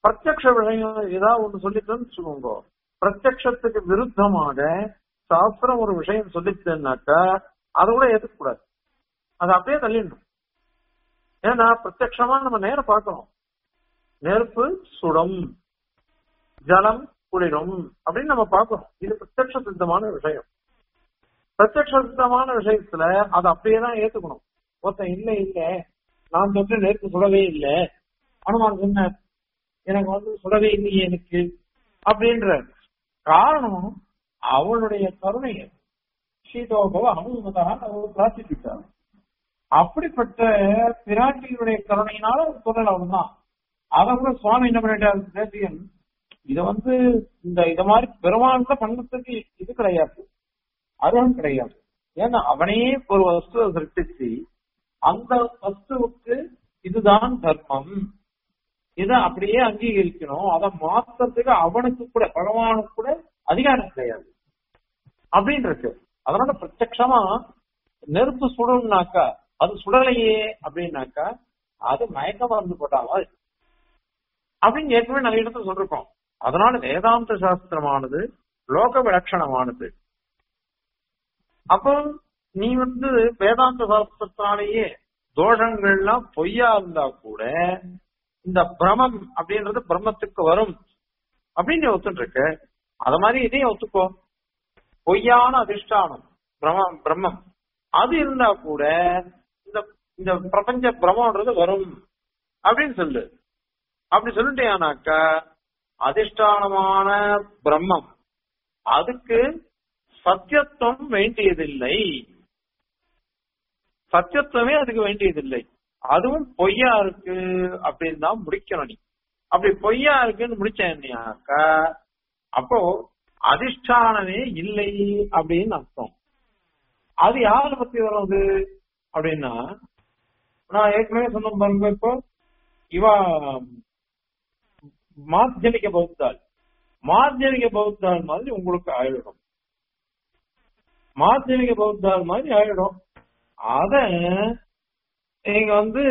பிரத்யக்ஷ விஷயம் ஏதாவது ஒண்ணு சொல்லித்தன்னு வச்சுக்கோங்க பிரத்யக்ஷத்துக்கு விருத்தமாக சாஸ்திரம் ஒரு விஷயம் சொல்லிச்சுன்னாக்கா அதை கூட ஏத்துக்கூடாது அதை அப்படியே தள்ளிடணும் ஏன்னா பிரத்யக்ஷமா நம்ம நேரம் பார்க்கணும் நெருப்பு சுடும் ஜலம் குளிரும் அப்படின்னு நம்ம பார்க்கணும் இது பிரத்யக்ஷ சித்தமான விஷயம் பிரத்யக்ஷ சித்தமான விஷயத்துல அதை அப்படியே தான் ஏத்துக்கணும் ஒருத்தன் இல்ல இல்ல நான் வந்து நெருப்பு சுடவே இல்லை அனுமான் சொன்ன எனக்கு வந்து சுடவே இல்லையே எனக்கு அப்படின்ற காரணம் அவளுடைய கருணை சீதோபவ அனுமதான் அவர் பிரார்த்திச்சுட்டார் அப்படிப்பட்ட பிராட்டியினுடைய கருணையினால சொல்லல அவன்தான் அதை கூட சுவாமி என்ன பண்ணிட்டாரு தேசியன் இத வந்து இந்த இத மாதிரி பெருமான்ல பண்ணத்துக்கு இது கிடையாது அருகம் கிடையாது ஏன்னா அவனே ஒரு வஸ்துவை சிருஷ்டிச்சு அந்த வஸ்துவுக்கு இதுதான் தர்மம் இதை அப்படியே அங்கீகரிக்கணும் அதை மாத்தறதுக்கு அவனுக்கு கூட பகவானுக்கு கூட அதிகாரம் கிடையாது அப்படின்னு இருக்கு அதனால பிரத்யக்ஷமா நெருப்பு சுடணும்னாக்கா அது சுடலையே அப்படின்னாக்கா அது மயக்க மருந்து போட்டாலும் அப்படின்னு ஏற்கனவே நிறைய இடத்துல சொல்லிருக்கோம் அதனால வேதாந்த சாஸ்திரமானது லோக விலட்சணமானது அப்போ நீ வந்து வேதாந்த சாஸ்திரத்தினாலேயே தோஷங்கள்லாம் பொய்யா இருந்தா கூட இந்த பிரமம் அப்படின்றது பிரம்மத்துக்கு வரும் அப்படின்னு நீ ஒத்துட்டு இருக்க அத மாதிரி இதையும் ஒத்துக்கோ பொய்யான அதிஷ்டானம் பிரம்மம் பிரம்மம் அது இருந்தா கூட இந்த இந்த பிரபஞ்ச பிரம்மன்றது வரும் அப்படின்னு சொல்லு அப்படி சொல்லிட்டேனாக்கா அதிஷ்டானமான பிரம்மம் அதுக்கு சத்தியத்துவம் வேண்டியதில்லை சத்தியத்துவமே அதுக்கு வேண்டியதில்லை அதுவும் பொய்யா இருக்கு அப்படின்னு தான் முடிக்கணும் நீ அப்படி பொய்யா இருக்குன்னு முடிச்சாக்கா அப்போ அதிஷ்டானமே இல்லை அப்படின்னு அர்த்தம் அது யாரை பத்தி வர்றது அப்படின்னா நான் ஏற்கனவே சொன்ன பாருங்க இப்போ இவா மாத்தியமிக பௌத்தாள் மாத்தியமிக பௌத்தாள் மாதிரி உங்களுக்கு ஆயிடும் மாத்தியமிக பௌத்தாள் மாதிரி ஆயிடும் அத நீங்க வந்து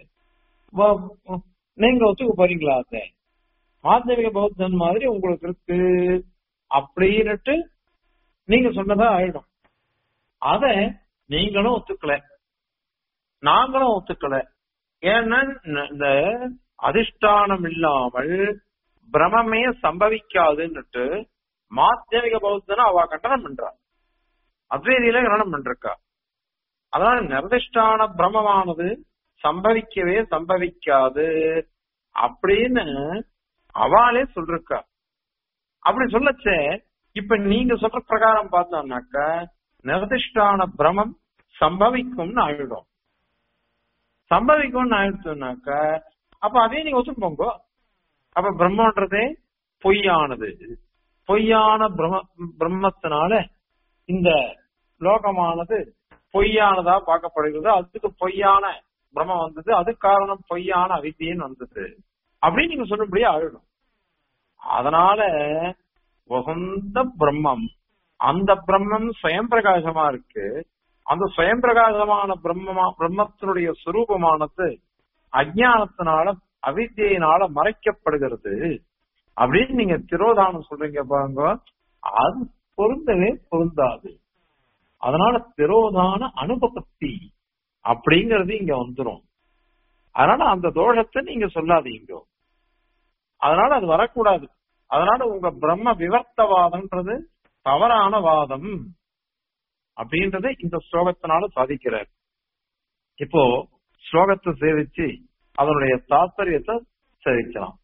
வ- நீங்க ஒத்துக்க போறீங்களா அத மாத்தியமிக பௌத்தன் மாதிரி உங்களுக்கு இருக்கு அப்படின்னுட்டு நீங்க சொன்னதா ஆயிடும் அத நீங்களும் ஒத்துக்கல நாங்களும் ஒத்துக்கல ஏன்னா இந்த- இந்த அதிஷ்டானம் இல்லாமல் பிரமமே சம்பவிக்காதுன்னுட்டு மாத்தியமிக பௌத்தனை அவ கண்டனம் பண்றா அத்வைதியில கண்டனம் பண்றா அதனால நிர்திஷ்டான பிரமமானது சம்பவிக்கவே சம்பவிக்காது அப்படின்னு அவளே சொல்றா அப்படி சொல்லச்சே இப்ப நீங்க சொல்ற பிரகாரம் பார்த்தோம்னாக்க நிர்திஷ்டான பிரமம் சம்பவிக்கும்னு ஆயிடும் சம்பவிக்கும்னு ஆயிடுச்சுனாக்க அப்ப அதே நீங்க ஒத்துப்போங்க அப்ப பிரம்மன்றதே பொய்யானது பொய்யான பிரம்ம பிரம்மத்தினால இந்த லோகமானது பொய்யானதா பார்க்கப்படுகிறது அதுக்கு பொய்யான பிரம்மம் வந்தது அது காரணம் பொய்யான அவித்தியன்னு வந்தது அப்படின்னு நீங்க சொல்லும்படியே ஆயிடும் அதனால உகந்த பிரம்மம் அந்த பிரம்மம் சுயம் பிரகாசமா இருக்கு அந்த சுயம் பிரகாசமான பிரம்மமா பிரம்மத்தினுடைய சுரூபமானது அஜானத்தினால அவித்தியினால மறைக்கப்படுகிறது அப்படின்னு நீங்க திரோதானம் சொல்றீங்க பாருங்க அது பொருந்தவே பொருந்தாது அதனால திரோதான அனுபபத்தி அப்படிங்கறது இங்க வந்துரும் அதனால அந்த தோஷத்தை நீங்க சொல்லாதீங்க அதனால அது வரக்கூடாது அதனால உங்க பிரம்ம விவர்த்தவாதம்ன்றது தவறான வாதம் அப்படின்றத இந்த ஸ்லோகத்தினால சாதிக்கிறார் இப்போ ஸ்லோகத்தை சேவிச்சு அதனுடைய தாத்பரியத்தை சேவிக்கலாம்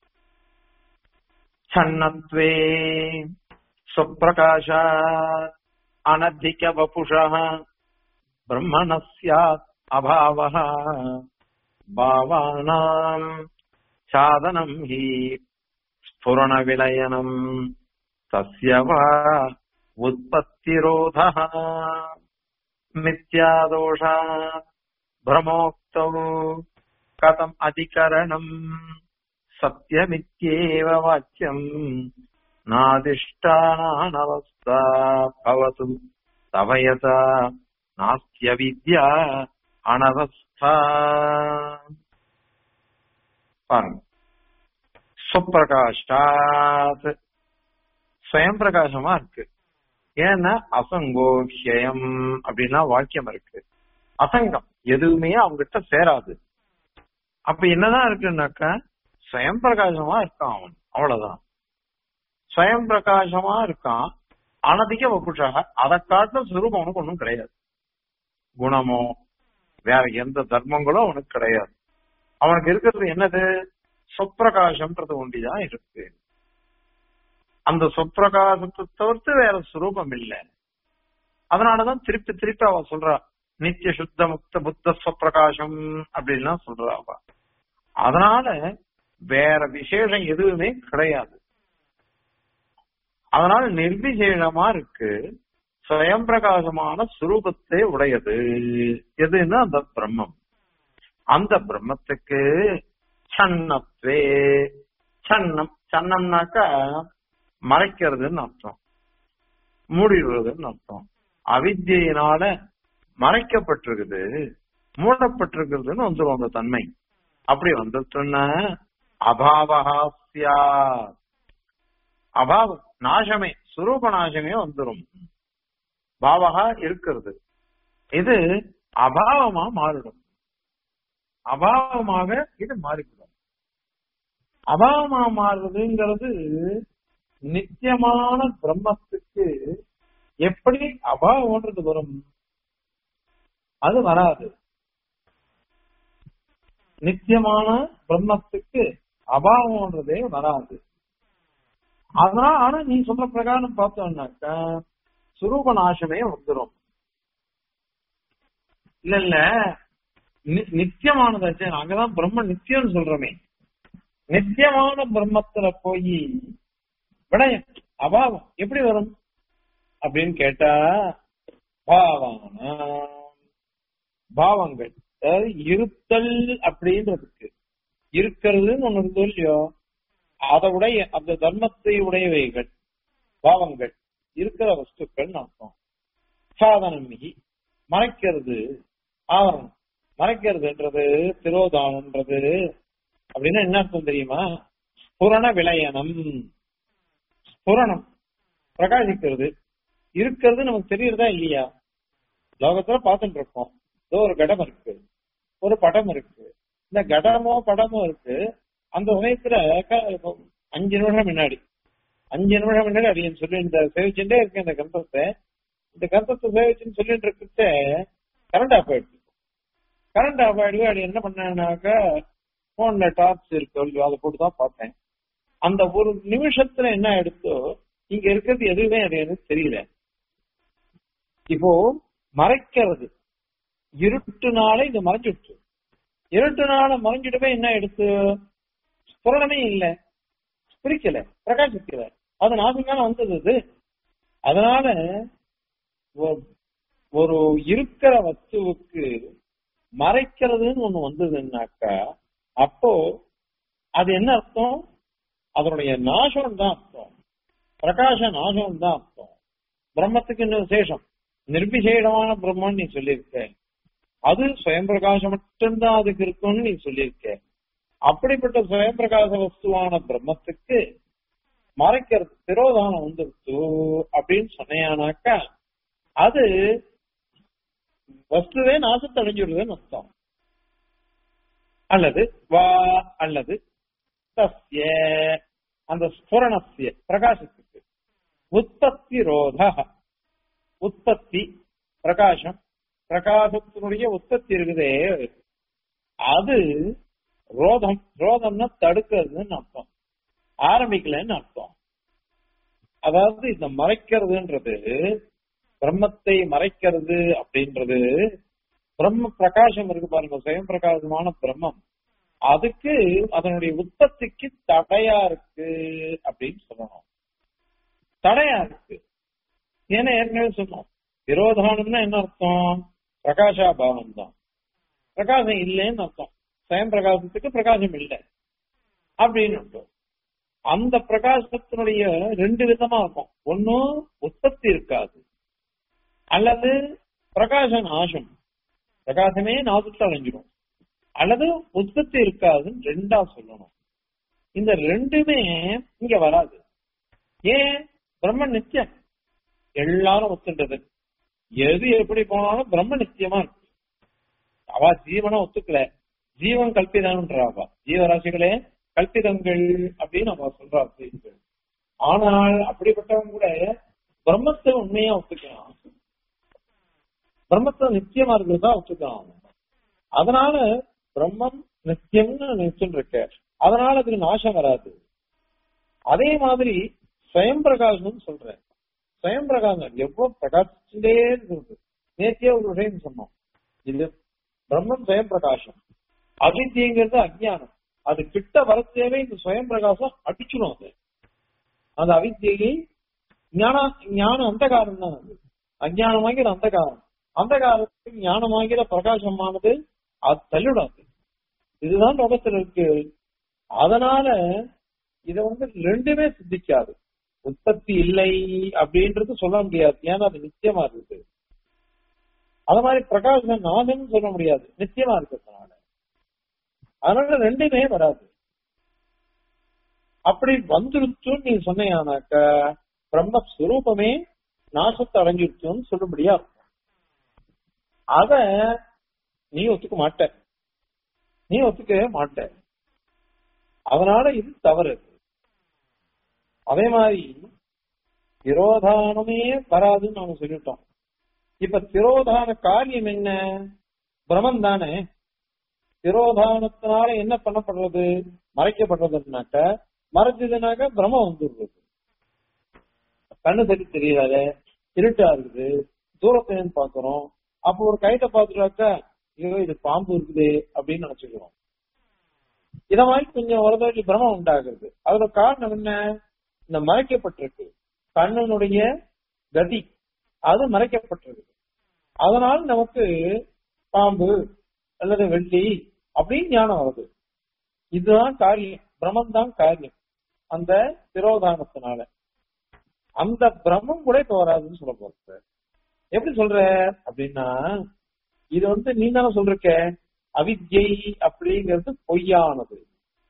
சன்னத்வே சுப்பிரகாஷா அனதிக வபுஷः பிரம்மண ஸ்யாத் அபாவः பாவானாம் சாதனம் ஹி ஸ்புரண விலயனம் தஸ்ய வா உற்பத்திரோதः மித்யாதோஷா பிரமோக்தौ கதம் அதிகரணம் சத்தியமித்யேவ வாக்கியம் நாதிஷ்டானானவஸ்தா பவது தவயதா நாஸ்திய வித்யா அனவஸ்தா பாருங்க சுப்பிரகாஷாத் ஸ்வயம் பிரகாசமா இருக்கு ஏன்னா அசங்கோஷயம் அப்படின்னா வாக்கியம் இருக்கு அசங்கம் எதுவுமே அவங்ககிட்ட சேராது அப்ப என்னதான் இருக்குன்னாக்கா ஸ்வயம் பிரகாசமா இருக்கான் அவன் அவ்வளவுதான் ஸ்வயம் பிரகாசமா இருக்கான் அனதிக வகுஷாக அதை காட்ட சுரூபம் அவனுக்கு ஒன்றும் கிடையாது குணமோ வேற எந்த தர்மங்களோ அவனுக்கு கிடையாது அவனுக்கு இருக்கிறது என்னது சொப்பிரகாசம்ன்றது ஒண்டிதான் இருக்கு அந்த சொப்பிரகாசத்தை தவிர்த்து வேற சுரூபம் இல்லை அதனாலதான் திருப்பி திருப்பி அவ சொல்றா நித்திய சுத்த முக்த புத்த சொப்பிரகாசம் அப்படின்லாம் சொல்றா அவ அதனால வேற விசேஷம் எதுவுமே கிடையாது அதனால நிர்விசேஷமா இருக்கு சுயம் பிரகாசமான சுரூபத்தை உடையது எதுன்னா அந்த பிரம்மம் அந்த பிரம்மத்துக்கு சன்னத்வே சன்னம் சன்னம்னாக்கா மறைக்கிறதுன்னு அர்த்தம் மூடிடுறதுன்னு அர்த்தம் அவித்தியினால மறைக்கப்பட்டிருக்குது மூடப்பட்டிருக்கிறதுன்னு வந்துடும் அந்த தன்மை அப்படி வந்துட்டுன்னா அபாவஹாஸ்யா அபாவம் நாசமே சுரூப நாசமே வந்துடும் பாவகா இருக்கிறது இது அபாவமா மாறிடும் அபாவமாக இது மாறிவிடும் அபாவமா மாறுறதுங்கிறது நித்தியமான பிரம்மத்துக்கு எப்படி அபாவம்ன்றது வரும் அது வராது நித்தியமான பிரம்மத்துக்கு அபாவம்ன்றதே வராது அதனால ஆனா நீ சொல்ற பிரகாரம் பார்த்தோம்னாக்கா சுரூப நாசமே வந்துடும் இல்ல இல்ல நி- நித்தியமானதாச்சு நாங்கதான் பிரம்ம நித்தியம்னு சொல்றோமே நித்தியமான பிரம்மத்துல போய் விடயம் அபாவம் எப்படி வரும் அப்படின்னு கேட்டா பாவான பாவங்கள் அதாவது இருத்தல் அப்படின்றதுக்கு இருக்கிறதுன்னு ஒண்ணு இருந்தோ இல்லையோ அதை உடைய அந்த தர்மத்தை உடையவைகள் பாவங்கள் இருக்கிற வஸ்துக்கள் அர்த்தம் சாதனம் மிகி மறைக்கிறது ஆவரணம் மறைக்கிறதுன்றது திரோதானம்ன்றது அப்படின்னா என்ன அர்த்தம் தெரியுமா ஸ்புரண விலயனம் ஸ்புரணம் பிரகாசிக்கிறது இருக்கிறது நமக்கு தெரியறதா இல்லையா லோகத்துல பார்த்துட்டு இருக்கோம் ஏதோ ஒரு கடம் இருக்கு ஒரு படம் இருக்கு இந்த கடமோ படமோ இருக்கு அந்த சமயத்துல க- இப்போ அஞ்சு நிமிஷம் முன்னாடி அஞ்சு நிமிஷம் முன்னாடி அடியன் சொல்லி இந்த சேவிச்சுட்டே இருக்கேன் இந்த கந்தத்தை இந்த கந்தத்தை சேவிச்சுன்னு சொல்லிட்டு இருக்கிறத கரண்ட் ஆஃப் ஆயிடுச்சு கரண்ட் ஆஃப் ஆயிடுவே அது என்ன பண்ணானாக்கா போன்ல டார்ச் இருக்கு இல்லையோ அதை போட்டு தான் பார்த்தேன் அந்த ஒரு நிமிஷத்துல என்ன எடுத்தோ இங்க இருக்கிறது எதுவுமே அது எனக்கு தெரியல இப்போ மறைக்கிறது இருட்டுனால இது மறைஞ்சிடுச்சு இருட்டுனால மறைஞ்சிடவே என்ன எடுத்து ஸ்புரணமே இல்ல பிரிக்கல பிரகாசிக்கல அது நாசம் வந்தது அது அதனால ஒ- ஒரு இருக்கிற வஸ்துவுக்கு மறைக்கிறதுன்னு ஒண்ணு வந்ததுன்னாக்கா அப்போ அது என்ன அர்த்தம் அதனுடைய நாசம் தான் அர்த்தம் பிரகாச நாசம் தான் அர்த்தம் பிரம்மத்துக்கு இன்னும் விசேஷம் நிர்விசேஷமான பிரம்மன் நீ சொல்லியிருக்க அது சுயம் பிரகாசம் மட்டும்தான் அதுக்கு இருக்கும்னு நீ சொல்லியிருக்க அப்படிப்பட்ட சுயம் பிரகாச வஸ்துவான பிரம்மத்துக்கு மறைக்கிறது திரோதானம் வந்துருச்சு அப்படின்னு சொன்னையானாக்கா அது வஸ்துவே நாசத்தை அடைஞ்சிடுதுன்னு அர்த்தம் அல்லது வா அல்லது தஸ்ய அந்த ஸ்புரணஸ்ய பிரகாசத்துக்கு உற்பத்தி ரோத உற்பத்தி பிரகாசம் பிரகாசத்தினுடைய உற்பத்தி இருக்குதே அது ரோதம் ரோதம்னா தடுக்கிறதுன்னு அர்த்தம் ஆரம்பிக்கலன்னு அர்த்தம் அதாவது இந்த மறைக்கிறதுன்றது பிரம்மத்தை மறைக்கிறது அப்படின்றது பிரம்ம பிரகாசம் இருக்கு பாருங்க சுயம் பிரகாசமான பிரம்மம் அதுக்கு அதனுடைய உற்பத்திக்கு தடையா இருக்கு அப்படின்னு சொல்லணும் தடையா இருக்கு ஏன்னா ஏற்கனவே சொன்னோம் விரோதானம்னா என்ன அர்த்தம் பிரகாஷாபாவம் தான் பிரகாசம் இல்லைன்னு அர்த்தம் சுயம் பிரகாசத்துக்கு பிரகாசம் இல்லை அப்படின்னு அர்த்தம். அந்த பிரகாசத்தினுடைய ரெண்டு விதமா இருக்கும் ஒன்னும் உற்பத்தி இருக்காது அல்லது பிரகாச நாசம் பிரகாசமே நாசத்தை அடைஞ்சிடும் அல்லது உற்பத்தி இருக்காதுன்னு ரெண்டா சொல்லணும் இந்த ரெண்டுமே இங்க வராது ஏன் பிரம்மன் நித்தியம் எல்லாரும் ஒத்துன்றது எது எப்படி போனாலும் பிரம்ம நித்தியமா இருக்கு அவ ஜீவனை ஒத்துக்கல ஜீவன் கல்பிதான்ன்றா ஜீவராசிகளே கல்பிதங்கள் அப்படின்னு அவ சொல்றா செய்திகள் ஆனால் அப்படிப்பட்டவங்க கூட பிரம்மத்தை உண்மையா ஒத்துக்கலாம் பிரம்மத்தை நித்தியமா இருக்கிறதா ஒத்துக்கலாம் அதனால பிரம்மம் நித்தியம்னு நினைச்சுட்டு இருக்க அதனால அதுக்கு நாசம் வராது அதே மாதிரி ஸ்வயம் பிரகாசம் சொல்றேன் ஸ்வயம் பிரகாசம் எவ்வளவு பிரகாசிச்சுட்டே இருக்குது நேத்தியே ஒரு விஷயம் சொன்னோம் இது பிரம்மம் ஸ்வயம் பிரகாசம் அவித்தியங்கிறது அஜ்ஞானம் அது கிட்ட வரத்தேவே இந்த ஸ்வயம் பிரகாசம் அடிச்சிடும் அது அந்த அவித்தியை ஞான ஞானம் அந்த காரணம் தான் அது அஜ்ஞானமாகிற அந்த காரணம் அந்த காலத்துக்கு ஞானமாகிற பிரகாசமானது அது தள்ளிடாது இதுதான் லோகத்துல இருக்கு அதனால இத வந்து ரெண்டுமே சித்திக்காது உற்பத்தி இல்லை அப்படின்றது சொல்ல முடியாது ஏன்னா அது நிச்சயமா இருக்கு அது மாதிரி பிரகாசம் நானும் சொல்ல முடியாது நிச்சயமா இருக்கிறதுனால அதனால ரெண்டுமே வராது அப்படி வந்துருச்சுன்னு நீ சொன்னீங்கன்னாக்க பிரம்மஸ்வரூபமே நாசத்தை அடைஞ்சிருச்சுன்னு சொல்லும்படியா இருக்கும் அத நீ ஒத்துக்க மாட்ட நீ ஒத்துக்கவே மாட்ட அதனால இது தவறு அதே மாதிரி திரோதானமே வராதுன்னு நாம சொல்லிட்டோம் இப்ப திரோதான காரியம் என்ன பிரமன் தானே திரோதானத்தினால என்ன பண்ணப்படுறது மறைக்கப்படுறதுனாக்க மறைச்சதுனாக்க பிரமம் வந்துடுறது கண்ணு சரி தெரியாத இருட்டா இருக்குது தூரத்துல இருந்து பாக்குறோம் அப்போ ஒரு கைட்ட பாத்துட்டாக்கா ஐயோ இது பாம்பு இருக்குது அப்படின்னு நினைச்சுக்கிறோம் இத மாதிரி கொஞ்சம் ஒரு தடவை பிரமம் உண்டாகிறது அதோட காரணம் என்ன இந்த மறைக்கப்பட்டிருக்கு கண்ணனுடைய கதி அது மறைக்கப்பட்டிருக்கு அதனால் நமக்கு பாம்பு அல்லது வெள்ளி அப்படின்னு ஞானம் வருது இதுதான் காரியம் பிரமம் தான் காரியம் அந்த திரோதானத்தினால அந்த பிரம்மம் கூட இப்ப வராதுன்னு சொல்ல போறது எப்படி சொல்ற அப்படின்னா இது வந்து நீ தானே சொல்றிருக்க அவித்யை அப்படிங்கிறது பொய்யானது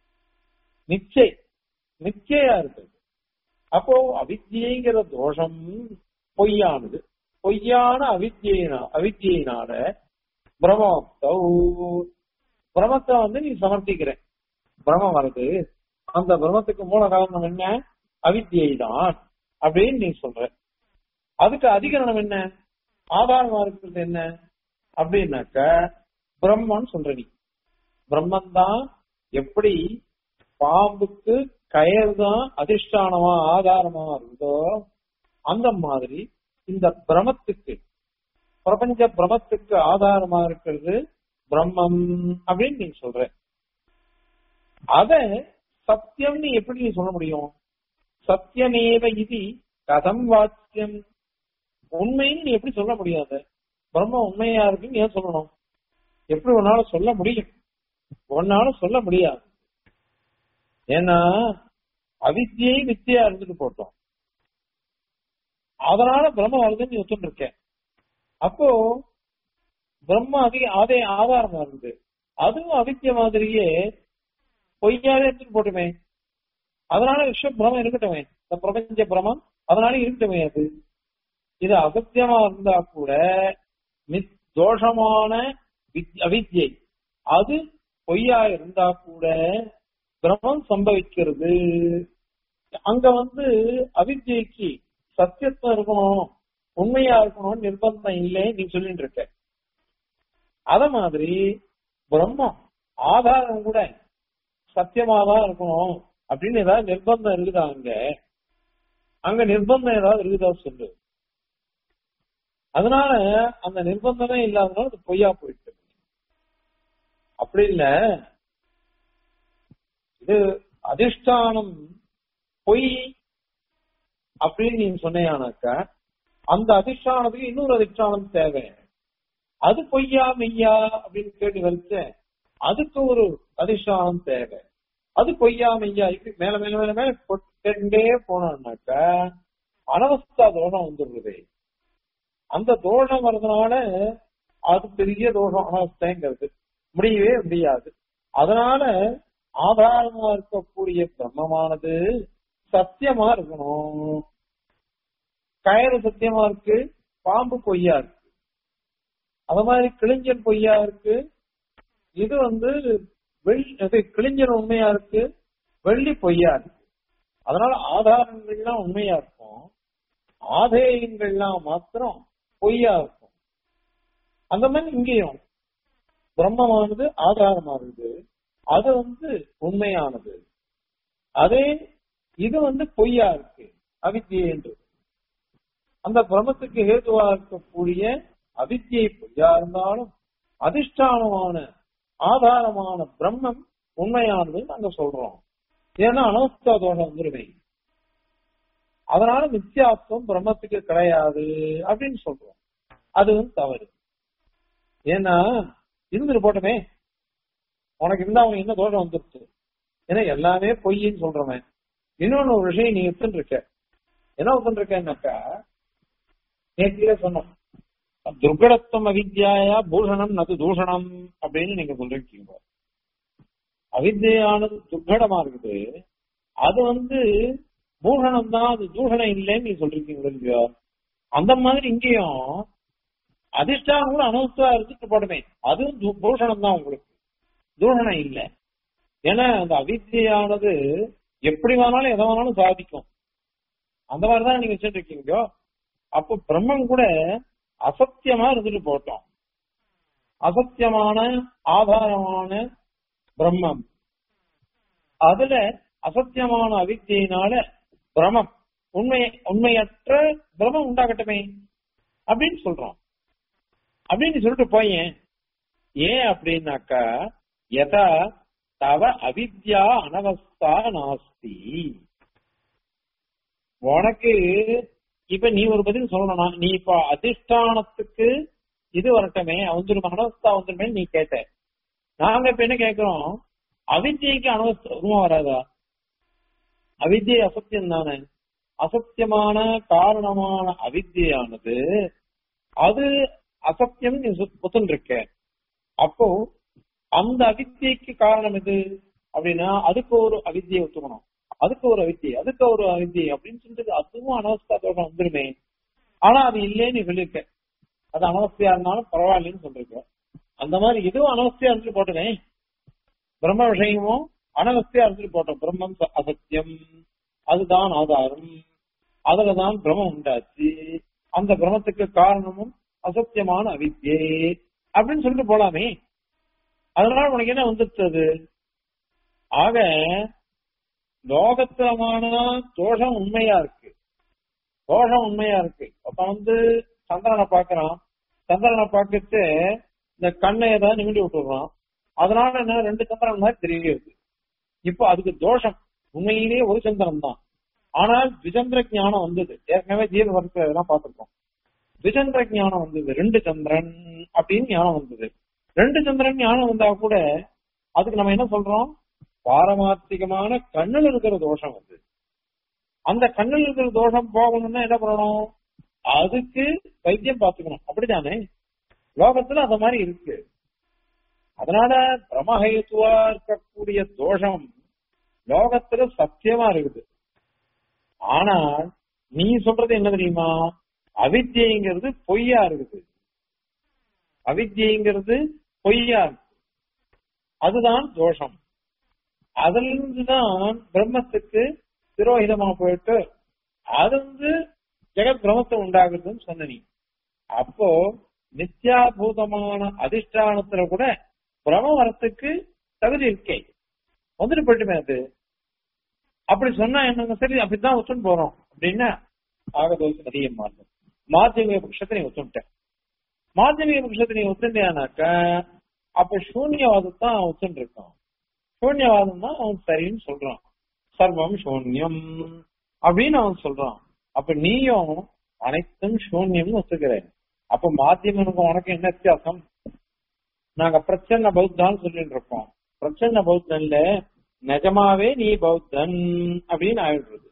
நிச்சய நிச்சயா இருக்குது அப்போ அவித்யைங்கிற தோஷம் பொய்யானது பொய்யான அவித்யினா அவித்யினால பிரமத்தௌ பிரமத்தை வந்து நீ சமர்ப்பிக்கிற பிரமம் வருது அந்த பிரமத்துக்கு மூல காரணம் என்ன அவித்யை தான் அப்படின்னு நீ சொல்ற அதுக்கு அதிகரணம் என்ன ஆதாரமா இருக்கிறது என்ன அப்படின்னாக்க பிரம்மன் சொல்ற நீ பிரம்மன் தான் எப்படி பாம்புக்கு கயர் தான் அதிஷ்டானமா ஆதாரமா இருக்குதோ அந்த மாதிரி இந்த பிரமத்துக்கு பிரபஞ்ச பிரமத்துக்கு ஆதாரமா இருக்கிறது பிரம்மம் அப்படின்னு நீ சொல்ற அத சத்தியம்னு எப்படி நீ சொல்ல முடியும் சத்தியமேவ இது கதம் வாக்கியம் உண்மைன்னு நீ எப்படி சொல்ல முடியாது பிரம்ம உண்மையா இருக்குன்னு ஏன் சொல்லணும் எப்படி உன்னால சொல்ல முடியும் உன்னால சொல்ல முடியாது ஏன்னா அவித்தியை வித்தியா இருந்துட்டு போட்டோம் அதனால பிரம்ம வருதுன்னு நீ ஒத்துட்டு இருக்க அப்போ பிரம்ம அதிக அதே ஆதாரமா இருந்து அதுவும் அவித்திய மாதிரியே பொய்யாவே எடுத்துட்டு போட்டுமே அதனால விஸ்வ பிரமம் இருக்கட்டுமே இந்த பிரபஞ்ச பிரமம் அதனால இருக்கட்டுமே அது இது அசத்தியமா இருந்தா கூட மித் தோஷமான வித்- அவித்யை அது பொய்யா இருந்தா கூட பிரமம் சம்பவிக்கிறது அங்க வந்து அவித்யைக்கு சத்தியத்துவம் இருக்கணும் உண்மையா இருக்கணும்னு நிர்பந்தம் இல்லை நீ சொல்லிட்டு இருக்க அத மாதிரி பிரம்மம் ஆதாரம் கூட சத்தியமாதான் இருக்கணும் அப்படின்னு ஏதாவது நிர்பந்தம் இருக்குதா அங்க அங்க நிர்பந்தம் ஏதாவது இருக்குதா சொல்லு அதனால அந்த நிர்பந்தமே இல்லாதனால அது பொய்யா போயிட்டு அப்படி இல்ல இது அதிஷ்டானம் பொய் அப்படின்னு நீங்க சொன்னீங்கன்னாக்கா அந்த அதிஷ்டானத்துக்கு இன்னொரு அதிஷ்டானம் தேவை அது பொய்யா மெய்யா அப்படின்னு கேட்டு வச்சு அதுக்கு ஒரு அதிஷ்டானம் தேவை அது பொய்யா மெய்யா இப்படி மேல மேல மேல மேல கொட்- கேட்டுட்டே போனோம்னாக்கா அனவஸ்தா தோஷம் வந்துடுறது அந்த தோஷம் வர்றதுனால அது பெரிய தோஷம் அனவஸ்தைங்கிறது முடியவே முடியாது அதனால ஆதாரமா இருக்கக்கூடிய பிரம்மமானது சத்தியமா இருக்கணும் கயறு சத்தியமா இருக்கு பாம்பு பொய்யா இருக்கு அது மாதிரி கிழிஞ்சல் பொய்யா இருக்கு இது வந்து வெள்ளி இது கிழிஞ்சல் உண்மையா இருக்கு வெள்ளி பொய்யா இருக்கு அதனால ஆதாரங்கள்லாம் உண்மையா இருக்கும் ஆதேயங்கள்லாம் மாத்திரம் பொய்யா இருக்கும் அந்த மாதிரி இங்கேயும் பிரம்மமானது ஆதாரமானது அது வந்து உண்மையானது அதே இது வந்து பொய்யா இருக்கு அவித்தியன்றது அந்த பிரம்மத்துக்கு ஹேதுவா இருக்கக்கூடிய அவித்தியை பொய்யா இருந்தாலும் அதிஷ்டானமான ஆதாரமான பிரம்மம் உண்மையானது நாங்க சொல்றோம் ஏன்னா அனவஸ்தா தோஷம் வந்துருமே அதனால மித்யாத்வம் பிரம்மத்துக்கு கிடையாது அப்படின்னு சொல்றோம் அதுவும் தவறு ஏன்னா இருந்துட்டு போட்டமே உனக்கு இருந்தா அவனுக்கு என்ன தோஷம் வந்துருச்சு ஏன்னா எல்லாமே பொய்ன்னு சொல்றவன் இன்னொன்னு ஒரு விஷயம் நீ எடுத்துட்டு இருக்க என்ன ஒத்துட்டு இருக்கேன்னாக்கா நேற்றிலே சொன்னோம் துர்கடத்துவம் அவித்யாயா பூஷணம் நது தூஷணம் அப்படின்னு நீங்க சொல்லிருக்கீங்க அவித்யானது துர்கடமா இருக்குது அது வந்து பூஷணம் தான் அது தூஷணம் இல்லைன்னு நீ சொல்லிருக்கீங்க இல்லையோ அந்த மாதிரி இங்கேயும் அதிர்ஷ்டானங்களும் அனுபவத்தா இருந்துட்டு போடுமே அதுவும் து- பூஷணம் தான் உங்களுக்கு தூஷணம் இல்லை ஏன்னா அந்த அவித்யானது எப்படி வேணாலும் எதை வேணாலும் சாதிக்கும் அந்த மாதிரிதான் நீங்க வச்சுட்டு இருக்கீங்க அப்போ பிரம்மம் கூட அசத்தியமா இருந்துட்டு போட்டோம் அசத்தியமான ஆதாரமான பிரம்மம் அதுல அசத்தியமான அவித்தியினால பிரமம் உண்மை உண்மையற்ற பிரமம் உண்டாகட்டுமே அப்படின்னு சொல்றோம் அப்படின்னு சொல்லிட்டு போயேன் ஏன் அப்படின்னாக்கா யதா தவ அவித்யா அனவஸ்தா நாஸ்தி உனக்கு இப்ப நீ ஒரு பதில் சொல்லணும் நீ இப்ப அதிஷ்டானத்துக்கு இது வரட்டுமே வந்துடும் அனவஸ்தா வந்துருமே நீ கேட்ட நாங்க இப்ப என்ன கேக்குறோம் அவித்யைக்கு அனவஸ்தா உருவம் வராதா அவித்யை அசத்தியம் தானே அசத்தியமான காரணமான அவித்யானது அது அசத்தியம் நீ ஒத்துன்னு இருக்க அப்போ அந்த அவித்யைக்கு காரணம் எது அப்படின்னா அதுக்கு ஒரு அவித்தியை ஒத்துக்கணும் அதுக்கு ஒரு அவித்தியை அதுக்கு ஒரு அவித்தியை அப்படின்னு சொல்லிட்டு அதுவும் அனவஸ்தா தோஷம் வந்துருமே ஆனா அது இல்லைன்னு நீ சொல்லியிருக்க அது அனவஸ்தையா இருந்தாலும் பரவாயில்லைன்னு சொல்லிருக்க அந்த மாதிரி இதுவும் அனவஸ்தையா இருந்துட்டு போட்டனே பிரம்ம விஷயமும் அனவஸ்தையா இருந்துட்டு போட்டோம் பிரம்மம் ச- அசத்தியம் அதுதான் ஆதாரம் அதுலதான் பிரம்மம் உண்டாச்சு அந்த பிரம்மத்துக்கு காரணமும் அசத்தியமான அவித்யை அப்படின்னு சொல்லிட்டு போலாமே அதனால உனக்கு என்ன வந்துருச்சு அது ஆக லோகத்தமான தோஷம் உண்மையா இருக்கு தோஷம் உண்மையா இருக்கு அப்ப வந்து சந்திரனை பாக்குறான் சந்திரனை பார்த்துட்டு இந்த கண்ணை ஏதாவது நிமிடி விட்டுடுறான் அதனால என்ன ரெண்டு சந்திரன் மாதிரி தெரியுது இப்போ அதுக்கு தோஷம் உண்மையிலேயே ஒரு சந்திரன் தான் ஆனால் திஜந்திர ஞானம் வந்தது ஏற்கனவே ஜீவ வரிசை இதெல்லாம் பார்த்திருக்கோம் திஜந்திர ஞானம் வந்தது ரெண்டு சந்திரன் அப்படின்னு ஞானம் வந்தது ரெண்டு சந்திரன் ஞானம் வந்தா கூட அதுக்கு நம்ம என்ன சொல்றோம் பாரமார்த்திகமான கண்ணில் இருக்கிற தோஷம் வந்து அந்த கண்ணில் இருக்கிற தோஷம் போகணும்னா என்ன பண்ணணும் அதுக்கு வைத்தியம் பார்த்துக்கணும் அப்படித்தானே லோகத்துல அந்த மாதிரி இருக்கு அதனால பிரமஹேத்துவா இருக்கக்கூடிய தோஷம் லோகத்துல சத்தியமா இருக்குது ஆனால் நீ சொல்றது என்ன தெரியுமா அவித்யைங்கிறது பொய்யா இருக்குது அவித்யைங்கிறது பொய்யா இருக்கு அதுதான் தோஷம் அதுல இருந்துதான் பிரம்மத்துக்கு திரோகிதமா போயிட்டு அது வந்து ஜெகத் பிரம்மத்தை உண்டாகுதுன்னு சொன்ன நீ அப்போ நித்யாபூதமான அதிஷ்டானத்துல கூட பிரம வரத்துக்கு தகுதி இருக்கே வந்துட்டு போயிட்டுமே அது அப்படி சொன்னா என்னங்க சரி அப்படித்தான் ஒத்துன்னு போறோம் அப்படின்னா ஆகதோஷம் அதிகம் மாறும் மாத்தியமிக பட்சத்தை நீ ஒத்துட்டேன் மாத்தியமிக பட்சத்தை நீ ஒத்துட்டியானாக்க அப்ப சூன்யவாதத்தான் அவன் ஒத்துட்டு இருக்கான் சூன்யவாதம் தான் அவன் சரின்னு சொல்றான் சர்வம் சூன்யம் அப்படின்னு அவன் சொல்றான் அப்ப நீயும் அனைத்தும் சூன்யம்னு ஒத்துக்கிற அப்ப மாத்தியமனுக்கும் உனக்கு என்ன வித்தியாசம் நாங்க பிரச்சன்ன பௌத்தான்னு சொல்லிட்டு இருக்கோம் பிரச்சன்ன பௌத்தன்ல நிஜமாவே நீ பௌத்தன் அப்படின்னு ஆயிடுறது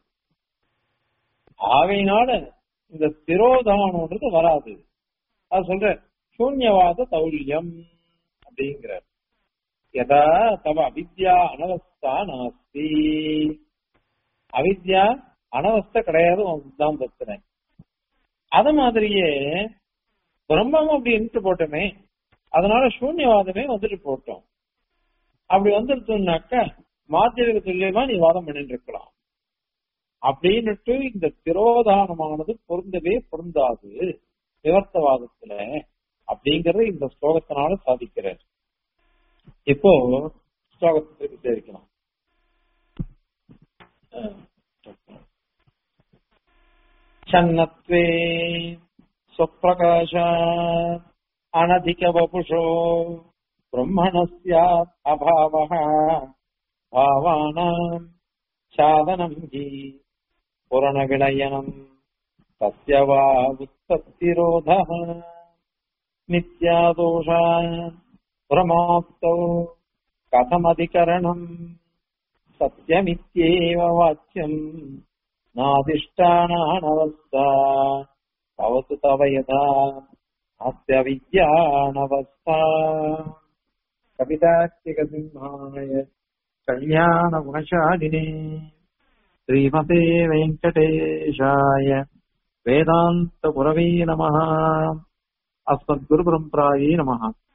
ஆகையினால இந்த திரோதானம்ன்றது வராது அது சொல்ற சூன்யவாத தௌல்யம் அப்படிங்கிறார் யதா தவ அவித்யா அனவஸ்தா நாஸ்தி அவித்யா அனவஸ்தை கிடையாது உன் சித்தாந்தத்துல அத மாதிரியே பிரம்மம் அப்படி இருந்துட்டு போட்டோமே அதனால சூன்யவாதமே வந்துட்டு போட்டோம் அப்படி வந்துருச்சுனாக்க மாத்திரைக்கு துல்லியமா நீ வாதம் பண்ணிட்டு இருக்கலாம் அப்படின்னுட்டு இந்த திரோதானமானது பொருந்தவே பொருந்தாது விவர்த்தவாதத்துல அப்படிங்கறது இந்த ஸ்லோகத்தினால சாதிக்கிறார் இப்போ ஸ்லோகத்துக்கு சேர்க்கலாம் சன்னத்வே स्वप्रकाशा अनधिकवपुषो ब्रह्मणस्यात् अभावः भावानाम् साधनम् हि पुरणविलयनम् तस्य वा उत्पत्तिरोधः नित्यादोषा भ्रमाप्तौ कथमधिकरणम् सत्यमित्येव वाच्यम् नादिष्टानानवस्था भवतु तव यथा अस्य विद्यानवस्था कवितात्मिकसिंहाय कल्याणगुणशालिने श्रीमते वेङ्कटेशाय वेदान्तपुरवे नमः अस्मद्गुरुपरम्परायै नमः